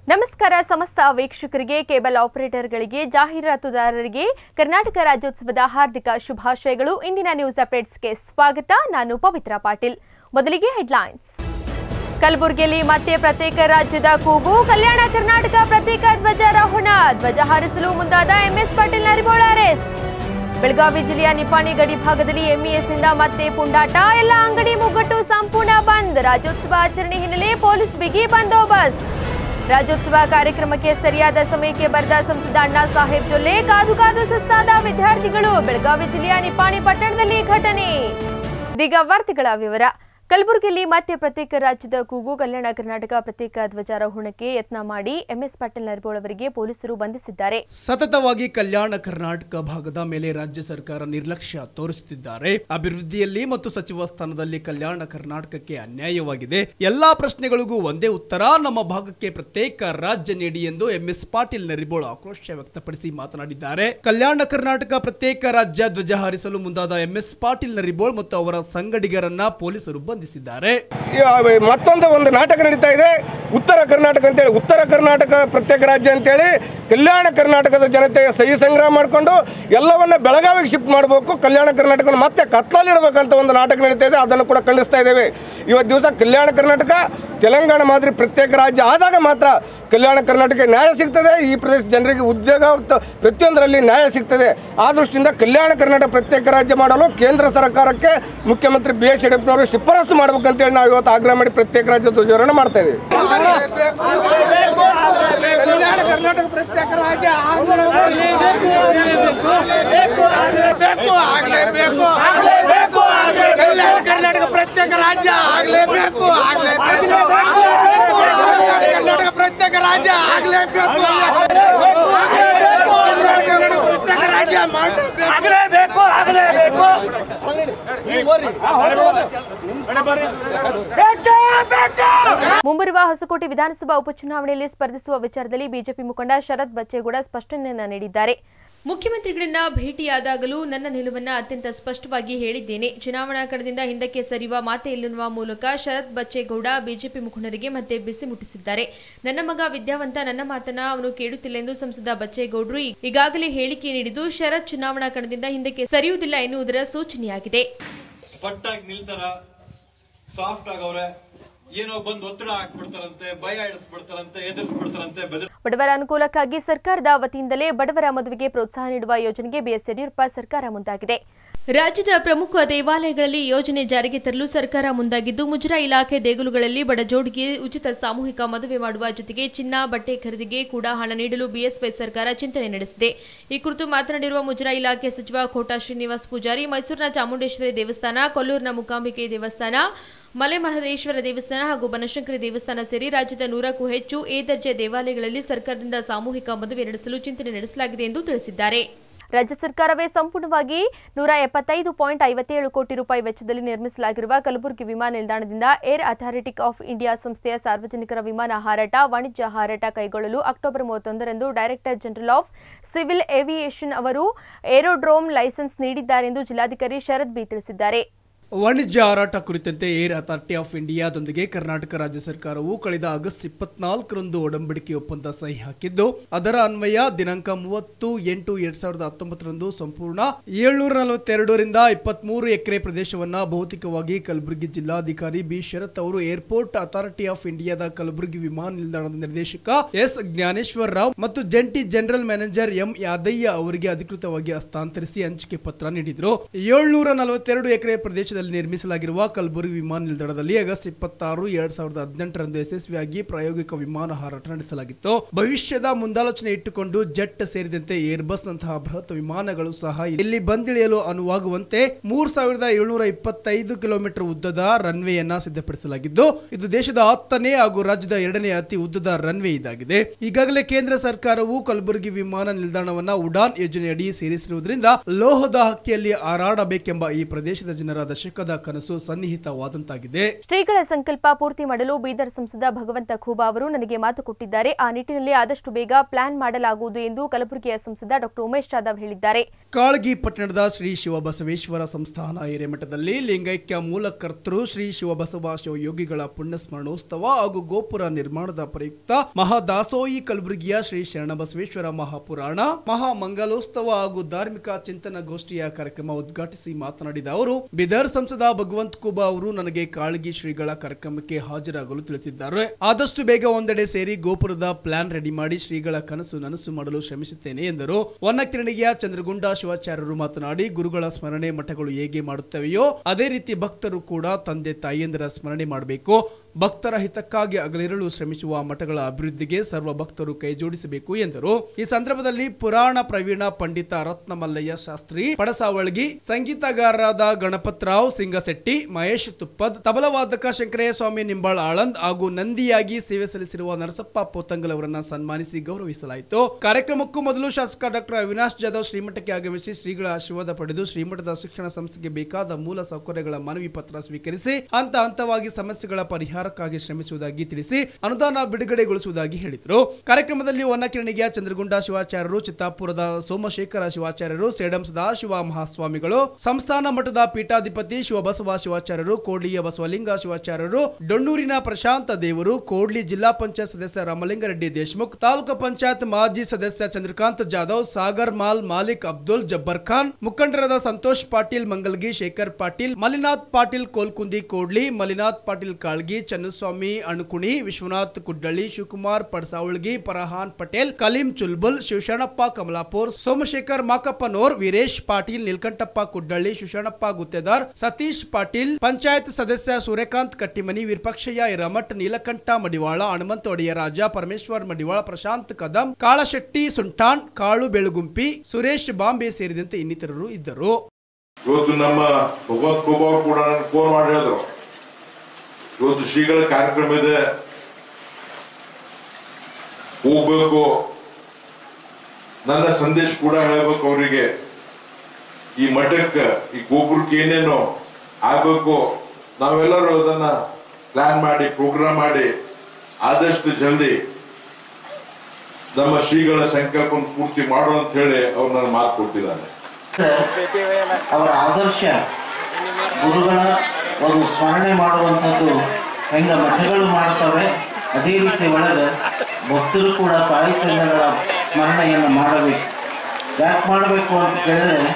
ನಮಸ್ಕಾರ ಸಮಸ್ತ ವೀಕ್ಷಕರಿಗೆ ಕೇಬಲ್ ಆಪರೇಟರ್ಗಳಿಗೆ ಜಾಹೀರಾತುದಾರರಿಗೆ ಕರ್ನಾಟಕ ರಾಜ್ಯೋತ್ಸವದ ಹಾರ್ದಿಕ ಶುಭಾಶಯಗಳು ಇಂದಿನ ನ್ಯೂಸ್ ಅಪ್ಡೇಟ್ಸ್ಗೆ ಸ್ವಾಗತ ನಾನು ಪವಿತ್ರ ಪಾಟೀಲ್ ಮೊದಲಿಗೆ ಹೆಡ್ಲೈನ್ಸ್ ಕಲಬುರಗಿಯಲ್ಲಿ ಮತ್ತೆ ಪ್ರತ್ಯೇಕ ರಾಜ್ಯದ ಕೂಗು ಕಲ್ಯಾಣ ಕರ್ನಾಟಕ ಪ್ರತ್ಯೇಕ ಧ್ವಜಾರೋಹಣ ಧ್ವಜ ಹಾರಿಸಲು ಮುಂದಾದ ಎಂಎಸ್ ಪಾಟೀಲ್ ನರಿಬೋಳ ಅರೆಸ್ಟ್ ಬೆಳಗಾವಿ ಜಿಲ್ಲೆಯ ನಿಪಾಣಿ ಗಡಿ ಭಾಗದಲ್ಲಿ ಎಂಇಎಸ್ನಿಂದ ಮತ್ತೆ ಪುಂಡಾಟ ಎಲ್ಲ ಅಂಗಡಿ ಮುಗ್ಗಟ್ಟು ಸಂಪೂರ್ಣ ಬಂದ್ ರಾಜ್ಯೋತ್ಸವ ಆಚರಣೆ ಹಿನ್ನೆಲೆ ಪೊಲೀಸ್ ಬಿಗಿ ಬಂದೋಬಸ್ತ್ ರಾಜ್ಯೋತ್ಸವ ಕಾರ್ಯಕ್ರಮಕ್ಕೆ ಸರಿಯಾದ ಸಮಯಕ್ಕೆ ಬರೆದ ಸಂಸದ ಅಣ್ಣಾ ಸಾಹೇಬ್ ಜೊಲ್ಲೆ ಕಾದು ಕಾದು ಸುಸ್ತಾದ ವಿದ್ಯಾರ್ಥಿಗಳು ಬೆಳಗಾವಿ ಜಿಲ್ಲೆಯ ನಿಪಾಣಿ ಪಟ್ಟಣದಲ್ಲಿ ಘಟನೆ ಇದೀಗ ವಾರ್ತೆಗಳ ವಿವರ ಕಲಬುರಗಿಯಲ್ಲಿ ಮತ್ತೆ ಪ್ರತ್ಯೇಕ ರಾಜ್ಯದ ಕೂಗು ಕಲ್ಯಾಣ ಕರ್ನಾಟಕ ಪ್ರತ್ಯೇಕ ಧ್ವಜಾರೋಹಣಕ್ಕೆ ಯತ್ನ ಮಾಡಿ ಎಂಎಸ್ ಪಾಟೀಲ್ ನರಬೋಳ್ ಅವರಿಗೆ ಪೊಲೀಸರು ಬಂಧಿಸಿದ್ದಾರೆ ಸತತವಾಗಿ ಕಲ್ಯಾಣ ಕರ್ನಾಟಕ ಭಾಗದ ಮೇಲೆ ರಾಜ್ಯ ಸರ್ಕಾರ ನಿರ್ಲಕ್ಷ್ಯ ತೋರಿಸುತ್ತಿದ್ದಾರೆ ಅಭಿವೃದ್ಧಿಯಲ್ಲಿ ಮತ್ತು ಸಚಿವ ಸ್ಥಾನದಲ್ಲಿ ಕಲ್ಯಾಣ ಕರ್ನಾಟಕಕ್ಕೆ ಅನ್ಯಾಯವಾಗಿದೆ ಎಲ್ಲಾ ಪ್ರಶ್ನೆಗಳಿಗೂ ಒಂದೇ ಉತ್ತರ ನಮ್ಮ ಭಾಗಕ್ಕೆ ಪ್ರತ್ಯೇಕ ರಾಜ್ಯ ನೀಡಿ ಎಂದು ಎಂಎಸ್ ಪಾಟೀಲ್ ನರಿಬೋಳ ಆಕ್ರೋಶ ವ್ಯಕ್ತಪಡಿಸಿ ಮಾತನಾಡಿದ್ದಾರೆ ಕಲ್ಯಾಣ ಕರ್ನಾಟಕ ಪ್ರತ್ಯೇಕ ರಾಜ್ಯ ಧ್ವಜ ಹಾರಿಸಲು ಮುಂದಾದ ಎಂಎಸ್ ಪಾಟೀಲ್ ನರಿಬೋಳ್ ಮತ್ತು ಅವರ ಸಂಗಡಿಗರನ್ನ ಪೊಲೀಸರು ಬಂಧಿಸಿದ್ದಾರೆ ಈ ಮತ್ತೊಂದು ಒಂದು ನಾಟಕ ನಡೀತಾ ಇದೆ ಉತ್ತರ ಕರ್ನಾಟಕ ಅಂತೇಳಿ ಉತ್ತರ ಕರ್ನಾಟಕ ಪ್ರತ್ಯೇಕ ರಾಜ್ಯ ಅಂತೇಳಿ ಕಲ್ಯಾಣ ಕರ್ನಾಟಕದ ಜನತೆಯ ಸಹಿ ಸಂಗ್ರಹ ಮಾಡಿಕೊಂಡು ಎಲ್ಲವನ್ನ ಬೆಳಗಾವಿಗೆ ಶಿಫ್ಟ್ ಮಾಡಬೇಕು ಕಲ್ಯಾಣ ಕರ್ನಾಟಕವನ್ನು ಮತ್ತೆ ಕತ್ತಲಿಡಬೇಕಂತ ಒಂದು ನಾಟಕ ನಡೀತಾ ಇದೆ ಅದನ್ನು ಕೂಡ ಖಂಡಿಸ್ತಾ ಇದ್ದೇವೆ ಇವತ್ತು ದಿವಸ ಕಲ್ಯಾಣ ಕರ್ನಾಟಕ ತೆಲಂಗಾಣ ಮಾದರಿ ಪ್ರತ್ಯೇಕ ರಾಜ್ಯ ಆದಾಗ ಮಾತ್ರ ಕಲ್ಯಾಣ ಕರ್ನಾಟಕ ನ್ಯಾಯ ಸಿಗ್ತದೆ ಈ ಪ್ರದೇಶ ಜನರಿಗೆ ಉದ್ಯೋಗ ತ- ಪ್ರತಿಯೊಂದರಲ್ಲಿ ನ್ಯಾಯ ಸಿಗ್ತದೆ ಆ ದೃಷ್ಟಿಯಿಂದ ಕಲ್ಯಾಣ ಕರ್ನಾಟಕ ಪ್ರತ್ಯೇಕ ರಾಜ್ಯ ಮಾಡಲು ಕೇಂದ್ರ ಸರ್ಕಾರಕ್ಕೆ ಮುಖ್ಯಮಂತ್ರಿ ಬಿ ಎಸ್ ಯಡಿಯೂರಪ್ಪನವರು ಶಿಫಾರಸು ಮಾಡ್ಬೇಕಂತೇಳಿ ನಾವು ಇವತ್ತು ಆಗ್ರಹ ಮಾಡಿ ಪ್ರತ್ಯೇಕ ರಾಜ್ಯ ಧ್ವಜಾರೋಹಣ ಮಾಡ್ತಾ ಇದ್ದೀವಿ ಕಲ್ಯಾಣ ಕರ್ನಾಟಕ ಪ್ರತ್ಯೇಕ ರಾಜ್ಯ ಆಗಲೇಬೇಕು ಆಗಲೇಬೇಕು ಆಗಲೇಬೇಕು ಕಲ್ಯಾಣ ಕರ್ನಾಟಕ ಪ್ರತ್ಯೇಕ ರಾಜ್ಯ ಆಗಲೇಬೇಕು ಆಗಲೇಬೇಕು ಕಲ್ಯಾಣ ಕರ್ನಾಟಕ ಪ್ರತ್ಯೇಕ ರಾಜ್ಯ ಆಗಲೇಬೇಕು ಕಲ್ಯಾಣ ಕರ್ನಾಟಕ ಪ್ರತ್ಯೇಕ ರಾಜ್ಯ ಮಾಡಲೇಬೇಕು ಆಗಲೇಬೇಕು ಮುಂಬರುವ ಹೊಸಕೋಟೆ ವಿಧಾನಸಭಾ ಉಪಚುನಾವಣೆಯಲ್ಲಿ ಸ್ಪರ್ಧಿಸುವ ವಿಚಾರದಲ್ಲಿ ಬಿಜೆಪಿ ಮುಖಂಡ ಶರತ್ ಬಚ್ಚೇಗೌಡ ಸ್ಪಷ್ಟನೆಯನ್ನ ನೀಡಿದ್ದಾರೆ ಮುಖ್ಯಮಂತ್ರಿಗಳನ್ನ ಭೇಟಿಯಾದಾಗಲೂ ನನ್ನ ನಿಲುವನ್ನ ಅತ್ಯಂತ ಸ್ಪಷ್ಟವಾಗಿ ಹೇಳಿದ್ದೇನೆ ಚುನಾವಣಾ ಕಣದಿಂದ ಹಿಂದಕ್ಕೆ ಸರಿಯುವ ಮಾತೆ ಎನ್ನುವ ಮೂಲಕ ಶರತ್ ಬಚ್ಚೇಗೌಡ ಬಿಜೆಪಿ ಮುಖಂಡರಿಗೆ ಮತ್ತೆ ಬಿಸಿ ಮುಟ್ಟಿಸಿದ್ದಾರೆ ನನ್ನ ಮಗ ವಿದ್ಯಾವಂತ ನನ್ನ ಮಾತನ್ನ ಅವನು ಕೇಳುತ್ತಿಲ್ಲ ಎಂದು ಸಂಸದ ಬಚ್ಚೇಗೌಡರು ಈಗಾಗಲೇ ಹೇಳಿಕೆ ನೀಡಿದ್ದು ಶರತ್ ಚುನಾವಣಾ ಕಣದಿಂದ ಹಿಂದಕ್ಕೆ ಸರಿಯುವುದಿಲ್ಲ ಎನ್ನುವುದರ ಸೂಚನೆಯಾಗಿದೆ ಪಟ್ಟಾಗಿ ನಿಲ್ತಾರ ಸಾಫ್ಟ್ ಆಗವ್ರೆ ಏನೋ ಬಂದು ಒತ್ತಡ ಹಾಕ್ಬಿಡ್ತಾರಂತೆ ಭಯ ಇಡಿಸ್ಬಿಡ್ತಾರಂತೆ ಎದುರಿಸ್ಬಿಡ್ತಾರಂತೆ ಬೆದರ್ ಬಡವರ ಅನುಕೂಲಕ್ಕಾಗಿ ಸರ್ಕಾರದ ವತಿಯಿಂದಲೇ ಬಡವರ ಮದುವೆಗೆ ಪ್ರೋತ್ಸಾಹ ನೀಡುವ ಯೋಜನೆಗೆ ಬಿಎಸ್ ಯಡಿಯೂರಪ್ಪ ಸರ್ಕಾರ ಮುಂದಾಗಿದೆ ರಾಜ್ಯದ ಪ್ರಮುಖ ದೇವಾಲಯಗಳಲ್ಲಿ ಈ ಯೋಜನೆ ಜಾರಿಗೆ ತರಲು ಸರ್ಕಾರ ಮುಂದಾಗಿದ್ದು ಮುಜರಾ ಇಲಾಖೆ ದೇಗುಲಗಳಲ್ಲಿ ಬಡ ಜೋಡಿಗೆ ಉಚಿತ ಸಾಮೂಹಿಕ ಮದುವೆ ಮಾಡುವ ಜೊತೆಗೆ ಚಿನ್ನ ಬಟ್ಟೆ ಖರೀದಿಗೆ ಕೂಡ ಹಣ ನೀಡಲು ಬಿಎಸ್ವೈ ಸರ್ಕಾರ ಚಿಂತನೆ ನಡೆಸಿದೆ ಈ ಕುರಿತು ಮಾತನಾಡಿರುವ ಮುಜರಾ ಇಲಾಖೆ ಸಚಿವ ಕೋಟಾ ಶ್ರೀನಿವಾಸ್ ಪೂಜಾರಿ ಮೈಸೂರಿನ ಚಾಮುಂಡೇಶ್ವರಿ ದೇವಸ್ಥಾನ ಕೊಲ್ಲೂರಿನ ಮುಕಾಂಬಿಕೆ ದೇವಸ್ಥಾನ ಮಲೆ ಮಹದೇಶ್ವರ ದೇವಸ್ಥಾನ ಹಾಗೂ ಬನಶಂಕರಿ ದೇವಸ್ಥಾನ ಸೇರಿ ರಾಜ್ಯದ ನೂರಕ್ಕೂ ಹೆಚ್ಚು ಎ ದರ್ಜೆ ದೇವಾಲಯಗಳಲ್ಲಿ ಸರ್ಕಾರದಿಂದ ಸಾಮೂಹಿಕ ಮದುವೆ ನಡೆಸಲು ಚಿಂತನೆ ನಡೆಸಲಾಗಿದೆ ಎಂದು ತಿಳಿಸಿದ್ದಾರೆ ರಾಜ್ಯ ಸರ್ಕಾರವೇ ಸಂಪೂರ್ಣವಾಗಿ ನೂರ ಎಪ್ಪತ್ತೈದು ಪಾಯಿಂಟ್ ಐವತ್ತೇಳು ಕೋಟಿ ರೂಪಾಯಿ ವೆಚ್ಚದಲ್ಲಿ ನಿರ್ಮಿಸಲಾಗಿರುವ ಕಲಬುರಗಿ ವಿಮಾನ ನಿಲ್ದಾಣದಿಂದ ಏರ್ ಅಥಾರಿಟಿಕ್ ಆಫ್ ಇಂಡಿಯಾ ಸಂಸ್ಥೆಯ ಸಾರ್ವಜನಿಕರ ವಿಮಾನ ಹಾರಾಟ ವಾಣಿಜ್ಯ ಹಾರಾಟ ಕೈಗೊಳ್ಳಲು ಅಕ್ಟೋಬರ್ ಮೂವತ್ತೊಂದರಂದು director general of civil aviation ಅವರು ಏರೋಡ್ರೋಮ್ ಲೈಸೆನ್ಸ್ ನೀಡಿದ್ದಾರೆಂದು ಜಿಲ್ಲಾಧಿಕಾರಿ ಶರದ್ ಬಿ ತಿಳಿಸಿದ್ದಾರೆ ವಾಣಿಜ್ಯ ಹಾರಾಟ ಕುರಿತಂತೆ ಏರ್ ಅಥಾರಿಟಿ ಆಫ್ ಇಂಡಿಯಾದೊಂದಿಗೆ ಕರ್ನಾಟಕ ರಾಜ್ಯ ಸರ್ಕಾರವು ಕಳೆದ ಆಗಸ್ಟ್ ಇಪ್ಪತ್ನಾಲ್ಕರಂದು ಒಡಂಬಡಿಕೆ ಒಪ್ಪಂದ ಸಹಿ ಹಾಕಿದ್ದು ಅದರ ಅನ್ವಯ ದಿನಾಂಕ ಮೂವತ್ತು ಎಂಟು ಎರಡ್ ಸಾವಿರದ ಹತ್ತೊಂಬತ್ತರಂದು ಸಂಪೂರ್ಣ ಏಳ್ನೂರ ನಲವತ್ತೆರಡರಿಂದ ಇಪ್ಪತ್ಮೂರು ಎಕರೆ ಪ್ರದೇಶವನ್ನ ಭೌತಿಕವಾಗಿ ಕಲಬುರಗಿ ಜಿಲ್ಲಾಧಿಕಾರಿ ಬಿ ಶರತ್ ಅವರು ಏರ್ಪೋರ್ಟ್ ಅಥಾರಿಟಿ ಆಫ್ ಇಂಡಿಯಾದ ಕಲಬುರಗಿ ವಿಮಾನ ನಿಲ್ದಾಣದ ನಿರ್ದೇಶಕ ಎಸ್ ಜ್ಞಾನೇಶ್ವರ ರಾವ್ ಮತ್ತು ಜಂಟಿ ಜನರಲ್ ಮ್ಯಾನೇಜರ್ ಎಂ ಯಾದಯ್ಯ ಅವರಿಗೆ ಅಧಿಕೃತವಾಗಿ ಹಸ್ತಾಂತರಿಸಿ ಹಂಚಿಕೆ ಪತ್ರ ನೀಡಿದರು ಏಳ್ನೂರ ನಲವತ್ತೆರಡು ಎಕರೆ ಪ್ರದೇಶದಲ್ಲಿ ನಿರ್ಮಿಸಲಾಗಿರುವ ಕಲಬುರಗಿ ವಿಮಾನ ನಿಲ್ದಾಣದಲ್ಲಿ ಆಗಸ್ಟ್ ಇಪ್ಪತ್ತಾರು ಎರಡ್ ಸಾವಿರದ ಹದಿನೆಂಟರಂದು ಯಶಸ್ವಿಯಾಗಿ ಪ್ರಾಯೋಗಿಕ ವಿಮಾನ ಹಾರಾಟ ನಡೆಸಲಾಗಿತ್ತು ಭವಿಷ್ಯದ ಮುಂದಾಲೋಚನೆ ಇಟ್ಟುಕೊಂಡು ಜೆಟ್ ಸೇರಿದಂತೆ ಏರ್ಬಸ್ ನಂತಹ ಬೃಹತ್ ವಿಮಾನಗಳು ಸಹ ಇಲ್ಲಿ ಬಂದಿಳಿಯಲು ಅನುವಾಗುವಂತೆ ಮೂರ್ ಸಾವಿರದ ಏಳ್ನೂರ ಇಪ್ಪತ್ತೈದು ಕಿಲೋಮೀಟರ್ ಉದ್ದದ ರನ್ವೇಯನ್ನ ಸಿದ್ಧಪಡಿಸಲಾಗಿದ್ದು ಇದು ದೇಶದ ಹತ್ತನೇ ಹಾಗೂ ರಾಜ್ಯದ ಎರಡನೇ ಅತಿ ಉದ್ದದ ರನ್ವೇ ಇದಾಗಿದೆ ಈಗಾಗಲೇ ಕೇಂದ್ರ ಸರ್ಕಾರವು ಕಲಬುರಗಿ ವಿಮಾನ ನಿಲ್ದಾಣವನ್ನ ಉಡಾನ್ ಯೋಜನೆಯಡಿ ಸೇರಿಸಿರುವುದರಿಂದ ಲೋಹದ ಹಕ್ಕಿಯಲ್ಲಿ ಹಾರಾಡಬೇಕೆಂಬ ಈ ಪ್ರದೇಶದ ಜನರ ದಶಕ ದಶಕದ ಕನಸು ಸನ್ನಿಹಿತವಾದಂತಾಗಿದೆ ಶ್ರೀಗಳ ಸಂಕಲ್ಪ ಪೂರ್ತಿ ಮಾಡಲು ಬೀದರ್ ಸಂಸದ ಭಗವಂತ ಖೂಬಾ ಅವರು ನನಗೆ ಮಾತು ಕೊಟ್ಟಿದ್ದಾರೆ ಆ ನಿಟ್ಟಿನಲ್ಲಿ ಆದಷ್ಟು ಬೇಗ ಪ್ಲಾನ್ ಮಾಡಲಾಗುವುದು ಎಂದು ಕಲಬುರಗಿಯ ಸಂಸದ ಡಾಕ್ಟರ್ ಉಮೇಶ್ ಜಾಧವ್ ಹೇಳಿದ್ದಾರೆ ಕಾಳಗಿ ಪಟ್ಟಣದ ಶ್ರೀ ಶಿವಬಸವೇಶ್ವರ ಸಂಸ್ಥಾನ ಹಿರೇಮಠದಲ್ಲಿ ಲಿಂಗೈಕ್ಯ ಮೂಲಕರ್ತೃ ಶ್ರೀ ಶಿವಬಸವ ಶಿವಯೋಗಿಗಳ ಪುಣ್ಯಸ್ಮರಣೋತ್ಸವ ಹಾಗೂ ಗೋಪುರ ನಿರ್ಮಾಣದ ಪ್ರಯುಕ್ತ ಮಹಾದಾಸೋಹಿ ಕಲಬುರಗಿಯ ಶ್ರೀ ಶರಣಬಸವೇಶ್ವರ ಮಹಾಪುರಾಣ ಮಹಾಮಂಗಲೋತ್ಸವ ಹಾಗೂ ಧಾರ್ಮಿಕ ಚಿಂತನ ಗೋಷ್ಠಿಯ ಕಾರ್ಯಕ್ರಮ ಉದ್ಘಾಟಿಸಿ ಮಾತನಾಡಿದ ಅವರು ಬಿದರ್ ಸಂಸದ ಭಗವಂತ್ ಕುಬಾ ಅವರು ನನಗೆ ಕಾಳಗಿ ಶ್ರೀಗಳ ಕಾರ್ಯಕ್ರಮಕ್ಕೆ ಹಾಜರಾಗಲು ತಿಳಿಸಿದ್ದಾರೆ ಆದಷ್ಟು ಬೇಗ ಒಂದೆಡೆ ಸೇರಿ ಗೋಪುರದ ಪ್ಲಾನ್ ರೆಡಿ ಮಾಡಿ ಶ್ರೀಗಳ ಕನಸು ನನಸು ಮಾಡಲು ಶ್ರಮಿಸುತ್ತೇನೆ ಎಂದರು ವನ್ನಕಿರಣಿಗೆಯ ಚಂದ್ರಗುಂಡ ಶಿವಾಚಾರ್ಯರು ಮಾತನಾಡಿ ಗುರುಗಳ ಸ್ಮರಣೆ ಮಠಗಳು ಹೇಗೆ ಮಾಡುತ್ತವೆಯೋ ಅದೇ ರೀತಿ ಭಕ್ತರು ಕೂಡ ತಂದೆ ತಾಯಿಯಂದರ ಸ್ಮರಣೆ ಮಾಡಬೇಕು ಭಕ್ತರ ಹಿತಕ್ಕಾಗಿ ಹಗಲಿರಲು ಶ್ರಮಿಸುವ ಮಠಗಳ ಅಭಿವೃದ್ಧಿಗೆ ಸರ್ವ ಭಕ್ತರು ಕೈಜೋಡಿಸಬೇಕು ಎಂದರು ಈ ಸಂದರ್ಭದಲ್ಲಿ ಪುರಾಣ ಪ್ರವೀಣ ಪಂಡಿತ ರತ್ನಮಲ್ಲಯ್ಯ ಶಾಸ್ತ್ರಿ ಪಡಸಾವಳ್ಗಿ ಸಂಗೀತಗಾರರಾದ ಗಣಪತರಾವ್ ಸಿಂಗಸೆಟ್ಟಿ ಮಹೇಶ್ ತುಪ್ಪದ್ ತಬಲವಾದಕ ಶಂಕರಯ್ಯ ಸ್ವಾಮಿ ನಿಂಬಾಳ್ ಆಳಂದ್ ಹಾಗೂ ನಂದಿಯಾಗಿ ಸೇವೆ ಸಲ್ಲಿಸಿರುವ ನರಸಪ್ಪ ಪೋತಂಗಲ್ ಅವರನ್ನ ಸನ್ಮಾನಿಸಿ ಗೌರವಿಸಲಾಯಿತು ಕಾರ್ಯಕ್ರಮಕ್ಕೂ ಮೊದಲು ಶಾಸಕ ಡಾಕ್ಟರ್ ಅವಿನಾಶ್ ಜಾಧವ್ ಶ್ರೀಮಠಕ್ಕೆ ಆಗಮಿಸಿ ಶ್ರೀಗಳ ಆಶೀರ್ವಾದ ಪಡೆದು ಶ್ರೀಮಠದ ಶಿಕ್ಷಣ ಸಂಸ್ಥೆಗೆ ಬೇಕಾದ ಮೂಲ ಸೌಕರ್ಯಗಳ ಮನವಿ ಪತ್ರ ಸ್ವೀಕರಿಸಿ ಹಂತ ಹಂತವಾಗಿ ಸಮಸ್ಯೆಗಳ ಪರಿಹಾರಕ್ಕಾಗಿ ಶ್ರಮಿಸುವುದಾಗಿ ತಿಳಿಸಿ ಅನುದಾನ ಬಿಡುಗಡೆಗೊಳಿಸುವುದಾಗಿ ಹೇಳಿದರು ಕಾರ್ಯಕ್ರಮದಲ್ಲಿ ವನ್ನಕಿರಣಿಗೆಯ ಚಂದ್ರಗುಂಡ ಶಿವಾಚಾರ್ಯರು ಚಿತ್ತಾಪುರದ ಸೋಮಶೇಖರ ಶಿವಾಚಾರ್ಯರು ಸೇಡಂ ಸದಾಶಿವ ಮಹಾಸ್ವಾಮಿಗಳು ಸಂಸ್ಥಾನ ಮಠದ ಪೀಠಾಧಿಪತಿ ಶಿವಬಸವ ಶಿವಾಚಾರ್ಯರು ಕೋಡ್ಲಿಯ ಬಸವಲಿಂಗ ಶಿವಾಚಾರ್ಯರು ಡೊಣ್ಣೂರಿನ ಪ್ರಶಾಂತ ದೇವರು ಕೋಡ್ಲಿ ಜಿಲ್ಲಾ ಪಂಚಾಯತ್ ಸದಸ್ಯ ರಾಮಲಿಂಗಾರೆಡ್ಡಿ ದೇಶಮುಖ್ ತಾಲೂಕು ಪಂಚಾಯತ್ ಮಾಜಿ ಸದಸ್ಯ ಚಂದ್ರಕಾಂತ್ ಜಾಧವ್ ಸಾಗರ್ ಮಾಲ್ ಮಾಲಿಕ್ ಅಬ್ದುಲ್ ಜಬ್ಬರ್ ಖಾನ್ ಮುಖಂಡರಾದ ಸಂತೋಷ್ ಪಾಟೀಲ್ ಮಂಗಲ್ಗಿ ಶೇಖರ್ ಪಾಟೀಲ್ ಮಲ್ಲಿನಾಥ್ ಪಾಟೀಲ್ ಕೋಲ್ಕುಂದಿ ಕೋಡ್ಲಿ ಮಲ್ಲಿನಾಥ್ ಪಾಟೀಲ್ ಕಾಳ್ಗಿ ಚನ್ನಸ್ವಾಮಿ ಅಣುಕುಣಿ ವಿಶ್ವನಾಥ್ ಕುಡ್ಡಳ್ಳಿ ಶಿವಕುಮಾರ್ ಪಡಸಾವಳ್ಗಿ ಫರಹಾನ್ ಪಟೇಲ್ ಕಲೀಂ ಚುಲ್ಬುಲ್ ಶಿವಶರಣಪ್ಪ ಕಮಲಾಪುರ್ ಸೋಮಶೇಖರ್ ಮಾಕಪ್ಪನೋರ್ ವೀರೇಶ್ ಪಾಟೀಲ್ ನೀಲ್ಕಂಠಪ್ಪ ಕುಡ್ಡಳ್ಳಿ ಶಿವಶರಣಪ್ಪ ಗುತ್ತೇದಾರ್ ಸತೀಶ್ ಪಾಟೀಲ್ ಪಂಚಾಯತ್ ಸದಸ್ಯ ಸೂರ್ಯಕಾಂತ್ ಕಟ್ಟಿಮನಿ ವಿಪಕ್ಷಯ್ಯ ಹಿರಮಠ್ ನೀಲಕಂಠ ಮಡಿವಾಳ ಹನುಮಂತ ಒಡೆಯರಾಜ ಪರಮೇಶ್ವರ್ ಮಡಿವಾಳ ಪ್ರಶಾಂತ್ ಕದಂ ಕಾಳಶೆಟ್ಟಿ ಸುಂಟಾಣ್ ಕಾಳು ಬೆಳಗುಂಪಿ ಸುರೇಶ್ ಬಾಂಬೆ ಸೇರಿದಂತೆ ಇನ್ನಿತರರು ಇದ್ದರು ಇವತ್ತು ನಮ್ಮ ಭಗವಂತ ಕೋಬ ಅವರು ಕೂಡ ನನಗೆ ಫೋನ್ ಮಾಡಿ ಹೇಳಿದ್ರು ಇವತ್ತು ಶ್ರೀಗಳ ಕಾರ್ಯಕ್ರಮ ಇದೆ ಹೋಗ್ಬೇಕು ನನ್ನ ಸಂದೇಶ ಕೂಡ ಹೇಳ್ಬೇಕು ಅವರಿಗೆ ಈ ಮಠಕ್ಕೆ ಈ ಗೋಪುರಕ್ಕೆ ಏನೇನು ಆಗ್ಬೇಕು ನಾವೆಲ್ಲರೂ ಅದನ್ನ ಪ್ಲಾನ್ ಮಾಡಿ ಪ್ರೋಗ್ರಾಮ್ ಮಾಡಿ ಆದಷ್ಟು ಜಲ್ದಿ ನಮ್ಮ ಶ್ರೀಗಳ ಸಂಕಲ್ಪ ಪೂರ್ತಿ ಮಾಡು ಅಂತ ಹೇಳಿ ಅವ್ರು ನನ್ನ ಮಾತು ಕೊಟ್ಟಿದ್ದಾರೆ ಅವರ ಆದರ್ಶ ಗುರುಗಳ ಒಂದು ಸ್ಮರಣೆ ಮಾಡುವಂಥದ್ದು ಹೆಂಗ ಮಠಗಳು ಮಾಡ್ತವೆ ಅದೇ ರೀತಿ ಒಳಗೆ ಭಕ್ತರು ಕೂಡ ತಾಯಿ ತಂದೆಗಳ ಸ್ಮರಣೆಯನ್ನು ಮಾಡಬೇಕು ಯಾಕೆ ಮಾಡಬೇಕು ಅಂತ ಕೇಳಿದ್ರೆ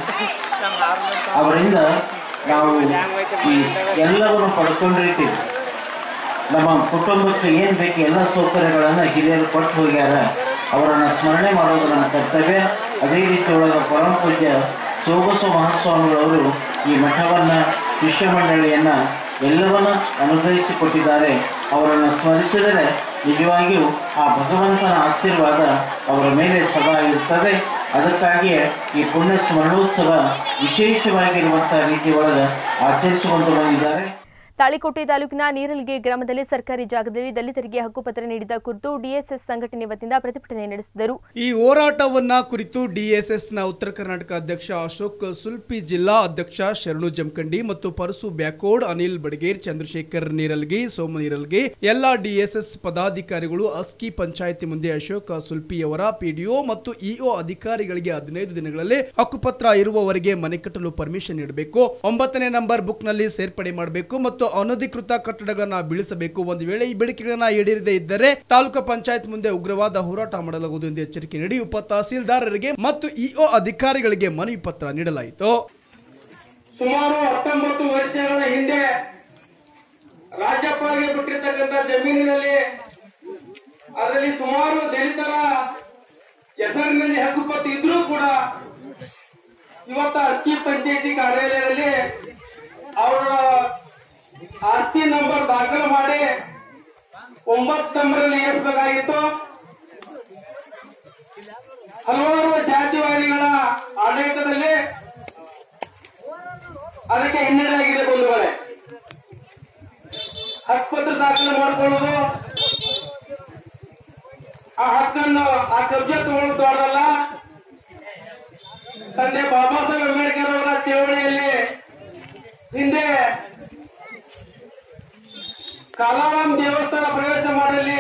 ಅವರಿಂದ ನಾವು ಈ ಎಲ್ಲವನ್ನು ಪಡ್ಕೊಂಡಿರ್ತೀವಿ ನಮ್ಮ ಕುಟುಂಬಕ್ಕೆ ಏನು ಬೇಕು ಎಲ್ಲ ಸೌಕರ್ಯಗಳನ್ನು ಹಿರಿಯರು ಕೊಟ್ಟು ಹೋಗ್ಯಾರ ಅವರನ್ನು ಸ್ಮರಣೆ ಮಾಡೋದು ನಮ್ಮ ಕರ್ತವ್ಯ ಅದೇ ರೀತಿ ಒಳಗೆ ಪರಮ ಪೂಜ್ಯ ಸೋಗಸು ಮಹಾಸ್ವಾಮಿಗಳವರು ಈ ಮಠವನ್ನು ಶಿಷ್ಯ ಮಂಡಳಿಯನ್ನು ಎಲ್ಲವನ್ನ ಅನುಗ್ರಹಿಸಿಕೊಟ್ಟಿದ್ದಾರೆ ಅವರನ್ನು ಸ್ಮರಿಸಿದರೆ ನಿಜವಾಗಿಯೂ ಆ ಭಗವಂತನ ಆಶೀರ್ವಾದ ಅವರ ಮೇಲೆ ಸದಾ ಇರ್ತದೆ ಅದಕ್ಕಾಗಿಯೇ ಈ ಪುಣ್ಯ ಸ್ಮರಣೋತ್ಸವ ವಿಶೇಷವಾಗಿರುವಂಥ ರೀತಿ ಒಳಗೆ ಆಚರಿಸಿಕೊಂಡು ಬಂದಿದ್ದಾರೆ ತಾಳಿಕೋಟೆ ತಾಲೂಕಿನ ನೀರಲ್ಗಿ ಗ್ರಾಮದಲ್ಲಿ ಸರ್ಕಾರಿ ಜಾಗದಲ್ಲಿ ದಲಿತರಿಗೆ ಹಕ್ಕುಪತ್ರ ನೀಡಿದ ಕುರಿತು ಡಿಎಸ್ಎಸ್ ಸಂಘಟನೆ ವತಿಯಿಂದ ಪ್ರತಿಭಟನೆ ನಡೆಸಿದರು ಈ ಹೋರಾಟವನ್ನ ಕುರಿತು ಡಿಎಸ್ಎಸ್ ನ ಉತ್ತರ ಕರ್ನಾಟಕ ಅಧ್ಯಕ್ಷ ಅಶೋಕ್ ಸುಲ್ಪಿ ಜಿಲ್ಲಾ ಅಧ್ಯಕ್ಷ ಶರಣು ಜಮಖಂಡಿ ಮತ್ತು ಪರಸು ಬ್ಯಾಕೋಡ್ ಅನಿಲ್ ಬಡಗೇರ್ ಚಂದ್ರಶೇಖರ್ ನೀರಲ್ಗಿ ಸೋಮ ನೀರಲ್ಗಿ ಎಲ್ಲ ಡಿಎಸ್ಎಸ್ ಪದಾಧಿಕಾರಿಗಳು ಅಸ್ಕಿ ಪಂಚಾಯಿತಿ ಮುಂದೆ ಅಶೋಕ್ ಸುಲ್ಪಿಯವರ ಪಿಡಿಒ ಮತ್ತು ಇಒ ಅಧಿಕಾರಿಗಳಿಗೆ ಹದಿನೈದು ದಿನಗಳಲ್ಲಿ ಹಕ್ಕುಪತ್ರ ಇರುವವರೆಗೆ ಮನೆ ಕಟ್ಟಲು ಪರ್ಮಿಷನ್ ನೀಡಬೇಕು ಒಂಬತ್ತನೇ ನಂಬರ್ ಬುಕ್ ನಲ್ಲಿ ಸೇರ್ಪಡೆ ಮಾಡಬೇಕು ಮತ್ತು ಅನಧಿಕೃತ ಕಟ್ಟಡಗಳನ್ನ ಬೀಳಿಸಬೇಕು ಒಂದು ವೇಳೆ ಈ ಬೇಡಿಕೆಗಳನ್ನ ಈಡೇರದೇ ಇದ್ದರೆ ತಾಲೂಕು ಪಂಚಾಯತ್ ಮುಂದೆ ಉಗ್ರವಾದ ಹೋರಾಟ ಮಾಡಲಾಗುವುದು ಎಂದು ಎಚ್ಚರಿಕೆ ನೀಡಿ ಉಪ ತಹಸೀಲ್ದಾರರಿಗೆ ಮತ್ತು ಇಒ ಅಧಿಕಾರಿಗಳಿಗೆ ಮನವಿ ಪತ್ರ ನೀಡಲಾಯಿತು ಸುಮಾರು ಹತ್ತೊಂಬತ್ತು ವರ್ಷಗಳ ಹಿಂದೆ ರಾಜ್ಯಪಾಲಿಗೆ ಬಿಟ್ಟಿರ್ತಕ್ಕಂಥ ಜಮೀನಿನಲ್ಲಿ ಅದರಲ್ಲಿ ಸುಮಾರು ದಲಿತರ ಹೆಸರಿನಲ್ಲಿ ಹಕ್ಕುಪತ್ರ ಇದ್ರೂ ಕೂಡ ಇವತ್ತು ಅಸ್ಕಿ ಪಂಚಾಯತಿ ಕಾರ್ಯಾಲಯದಲ್ಲಿ ಅವರ ಆಸ್ತಿ ನಂಬರ್ ದಾಖಲು ಮಾಡಿ ಒಂಬತ್ತು ನಂಬರಲ್ಲಿ ಏರ್ಸ್ಬೇಕಾಗಿತ್ತು ಹಲವಾರು ಜಾತಿವಾದಿಗಳ ಆಡಳಿತದಲ್ಲಿ ಅದಕ್ಕೆ ಹಿನ್ನಡೆ ಆಗಿದೆ ಬಂಧುಗಳೇ ಹಕ್ಕುಪತ್ರ ದಾಖಲೆ ಮಾಡಿಕೊಳ್ಳೋದು ಆ ಹಕ್ಕನ್ನು ಆ ಕಬ್ಜೆ ತಗೊಳ್ಳೋದು ದೊಡ್ಡದಲ್ಲ ತಂದೆ ಬಾಬಾ ಸಾಹೇಬ್ ಅಂಬೇಡ್ಕರ್ ಅವರ ಚಳವಳಿಯಲ್ಲಿ ಹಿಂದೆ ಕಲಾರಾಮ್ ದೇವಸ್ಥಾನ ಪ್ರವೇಶ ಮಾಡಲಿ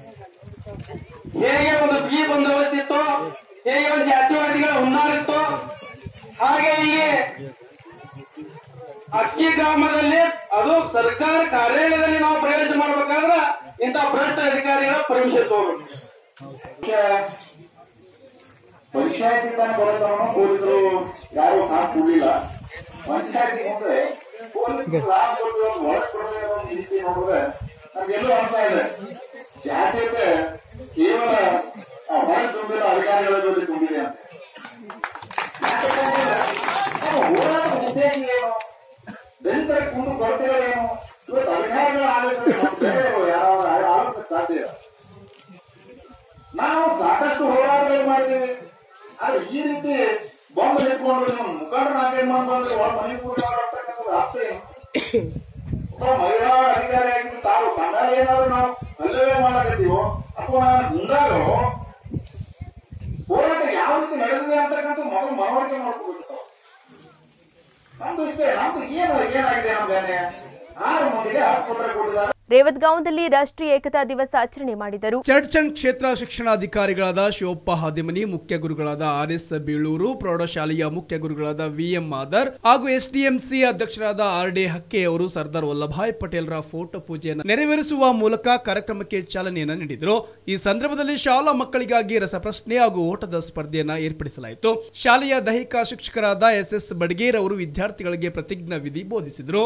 ಹೇಗೆ ಒಂದು ಬಿ ಬಂದೋಬಸ್ತ್ ಇತ್ತು ಹೇಗೆ ಒಂದು ಜಾತಿವಾದಿಗಳ ಹುನ್ನಾರಿತ್ತು ಹಾಗೆ ಇಲ್ಲಿ ಅಕ್ಕಿ ಗ್ರಾಮದಲ್ಲಿ ಅದು ಸರ್ಕಾರ ಕಾರ್ಯಾಲಯದಲ್ಲಿ ನಾವು ಪ್ರವೇಶ ಮಾಡ್ಬೇಕಾದ್ರೆ ಇಂಥ ಭ್ರಷ್ಟ ಅಧಿಕಾರಿಗಳ ಪರ್ಮಿಷನ್ ತಗೋಬೇಕು ಪಂಚಾಯತಿ ತನಕ ಬರೋತನಕ ಪೊಲೀಸರು ಯಾರು ಸಾಥ್ ಕೊಡ್ಲಿಲ್ಲ ಪಂಚಾಯತಿ ಮುಂದೆ ಪೊಲೀಸರು ಲಾಭ ಕೊಟ್ಟು ಒಳಗೆ ಕೊಡೋದೇ ಒಂದು ರೀತಿ ನೋಡಿದ್ರೆ ನಮ್ಗೆಲ್ಲೂ ಅನ್ಸ್ತಾ ಇದೆ ಜಾತ್ಯತೆ ಕೇವಲ ಆ ಹೊರಗೆ ತುಂಬಿರೋ ಅಧಿಕಾರಿಗಳ ಜೊತೆ ತುಂಬಿದೆ ಅಂತ ನಮ್ಮ ಹೋರಾಟದ ಉದ್ದೇಶ ಏನು ದಲಿತರ ಕುಂದು ಕೊರತೆಗಳೇನು ಇವತ್ತು ಅಧಿಕಾರಿಗಳ ಆಲೋಚನೆ ಯಾರು ಆಲೋಚನೆ ಸಾಧ್ಯ ಇಲ್ಲ ನಾವು ಸಾಕಷ್ಟು ಹೋರಾಟಗಳು ಮಾಡಿದ್ದೀವಿ ಆದ್ರೆ ಈ ರೀತಿ ಬಾಂಬ್ ಇಟ್ಕೊಂಡು ನೀವು ಮುಖಂಡರ ಆಚರಣೆ ಮಾಡ್ಬಂದ್ರೆ ಒಳ ಮನೆ ಕೂಡತಕ್ಕಂಥದ್ದು ಅರ್ಥ ಏನು ಅಥವಾ ಮಹಿಳಾ ಅಧಿಕಾರಿ ಆಗಿದ್ದು ತಾವು ಕನ್ನಡ ಏನಾದ್ರು ನಾವು ಅಲ್ಲವೇ ಮಾಡಕತ್ತೀವೋ ಅಥವಾ ಮುಂದಾಗೋ ಹೋರಾಟ ಯಾವ ರೀತಿ ನಡೆದಿದೆ ಅಂತಕ್ಕಂಥ ಮೊದಲು ಮನವರಿಕೆ ಮಾಡ್ಕೋಬೇಕು ತಾವು. ನಮ್ದು ಇಷ್ಟೇ ನಮ್ದು ಏನು ಏನಾಗಿದೆ ನಮ್ಗೆ ಆರು ಮಂದಿಗೆ ಹತ್ತು ಪತ್ರ ಕೊಟ್ಟಿದ್ದಾರೆ ರೇವತ್ಗಾಂವದಲ್ಲಿ ರಾಷ್ಟ್ರೀಯ ಏಕತಾ ದಿವಸ ಆಚರಣೆ ಮಾಡಿದರು ಚಡ್ಚಂಡ್ ಕ್ಷೇತ್ರ ಶಿಕ್ಷಣಾಧಿಕಾರಿಗಳಾದ ಶಿವಪ್ಪ ಹಾದಿಮನಿ ಮುಖ್ಯ ಗುರುಗಳಾದ ಆರ್ ಎಸ್ ಬೀಳೂರು ಪ್ರೌಢಶಾಲೆಯ ಮುಖ್ಯ ಗುರುಗಳಾದ ವಿಎಂ ಮಾದರ್ ಹಾಗೂ ಎಸ್ಡಿಎಂಸಿ ಅಧ್ಯಕ್ಷರಾದ ಆರ್ ಡಿ ಹಕ್ಕೆ ಅವರು ಸರ್ದಾರ್ ವಲ್ಲಭಾಯ್ ಪಟೇಲ್ರ ಫೋಟೋ ಪೂಜೆಯನ್ನು ನೆರವೇರಿಸುವ ಮೂಲಕ ಕಾರ್ಯಕ್ರಮಕ್ಕೆ ಚಾಲನೆಯನ್ನು ನೀಡಿದರು ಈ ಸಂದರ್ಭದಲ್ಲಿ ಶಾಲಾ ಮಕ್ಕಳಿಗಾಗಿ ರಸಪ್ರಶ್ನೆ ಹಾಗೂ ಓಟದ ಸ್ಪರ್ಧೆಯನ್ನ ಏರ್ಪಡಿಸಲಾಯಿತು ಶಾಲೆಯ ದೈಹಿಕ ಶಿಕ್ಷಕರಾದ ಎಸ್ ಎಸ್ ಬಡ್ಗೇರ್ ಅವರು ವಿದ್ಯಾರ್ಥಿಗಳಿಗೆ ಪ್ರತಿಜ್ಞಾ ವಿಧಿ ಬೋಧಿಸಿದರು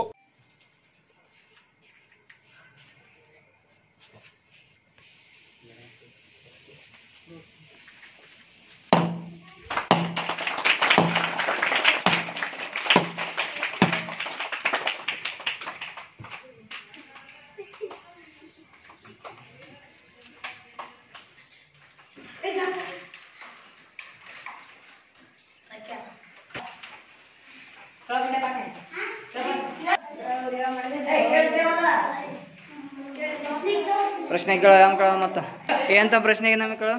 ಪ್ರಶ್ನೆ ಕೇಳ ಹೆಂಗ್ ಕೇಳ ಮತ್ತ ಏನಂತ ಪ್ರಶ್ನೆಗೆ ನಮಗೆ ಕೇಳ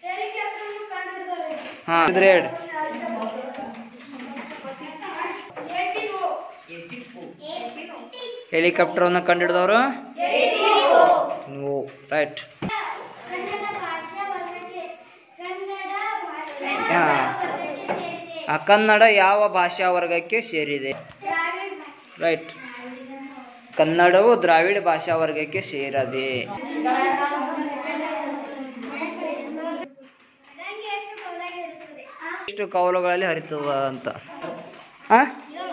ಹಾ ಇದ್ರೆ ಹೇಳಿ ಹೆಲಿಕಾಪ್ಟರ್ ಅನ್ನ ಕಂಡಿಡಿದವರು ನೀವು ರೈಟ್ ಹಾ ಆ ಕನ್ನಡ ಯಾವ ಭಾಷಾ ವರ್ಗಕ್ಕೆ ಸೇರಿದೆ ರೈಟ್ ಕನ್ನಡವು ದ್ರಾವಿಡ ಭಾಷಾ ವರ್ಗಕ್ಕೆ ಸೇರದೆ ಎಷ್ಟು ಕವಲುಗಳಲ್ಲಿ ಹರಿತದ ಅಂತ ಆ?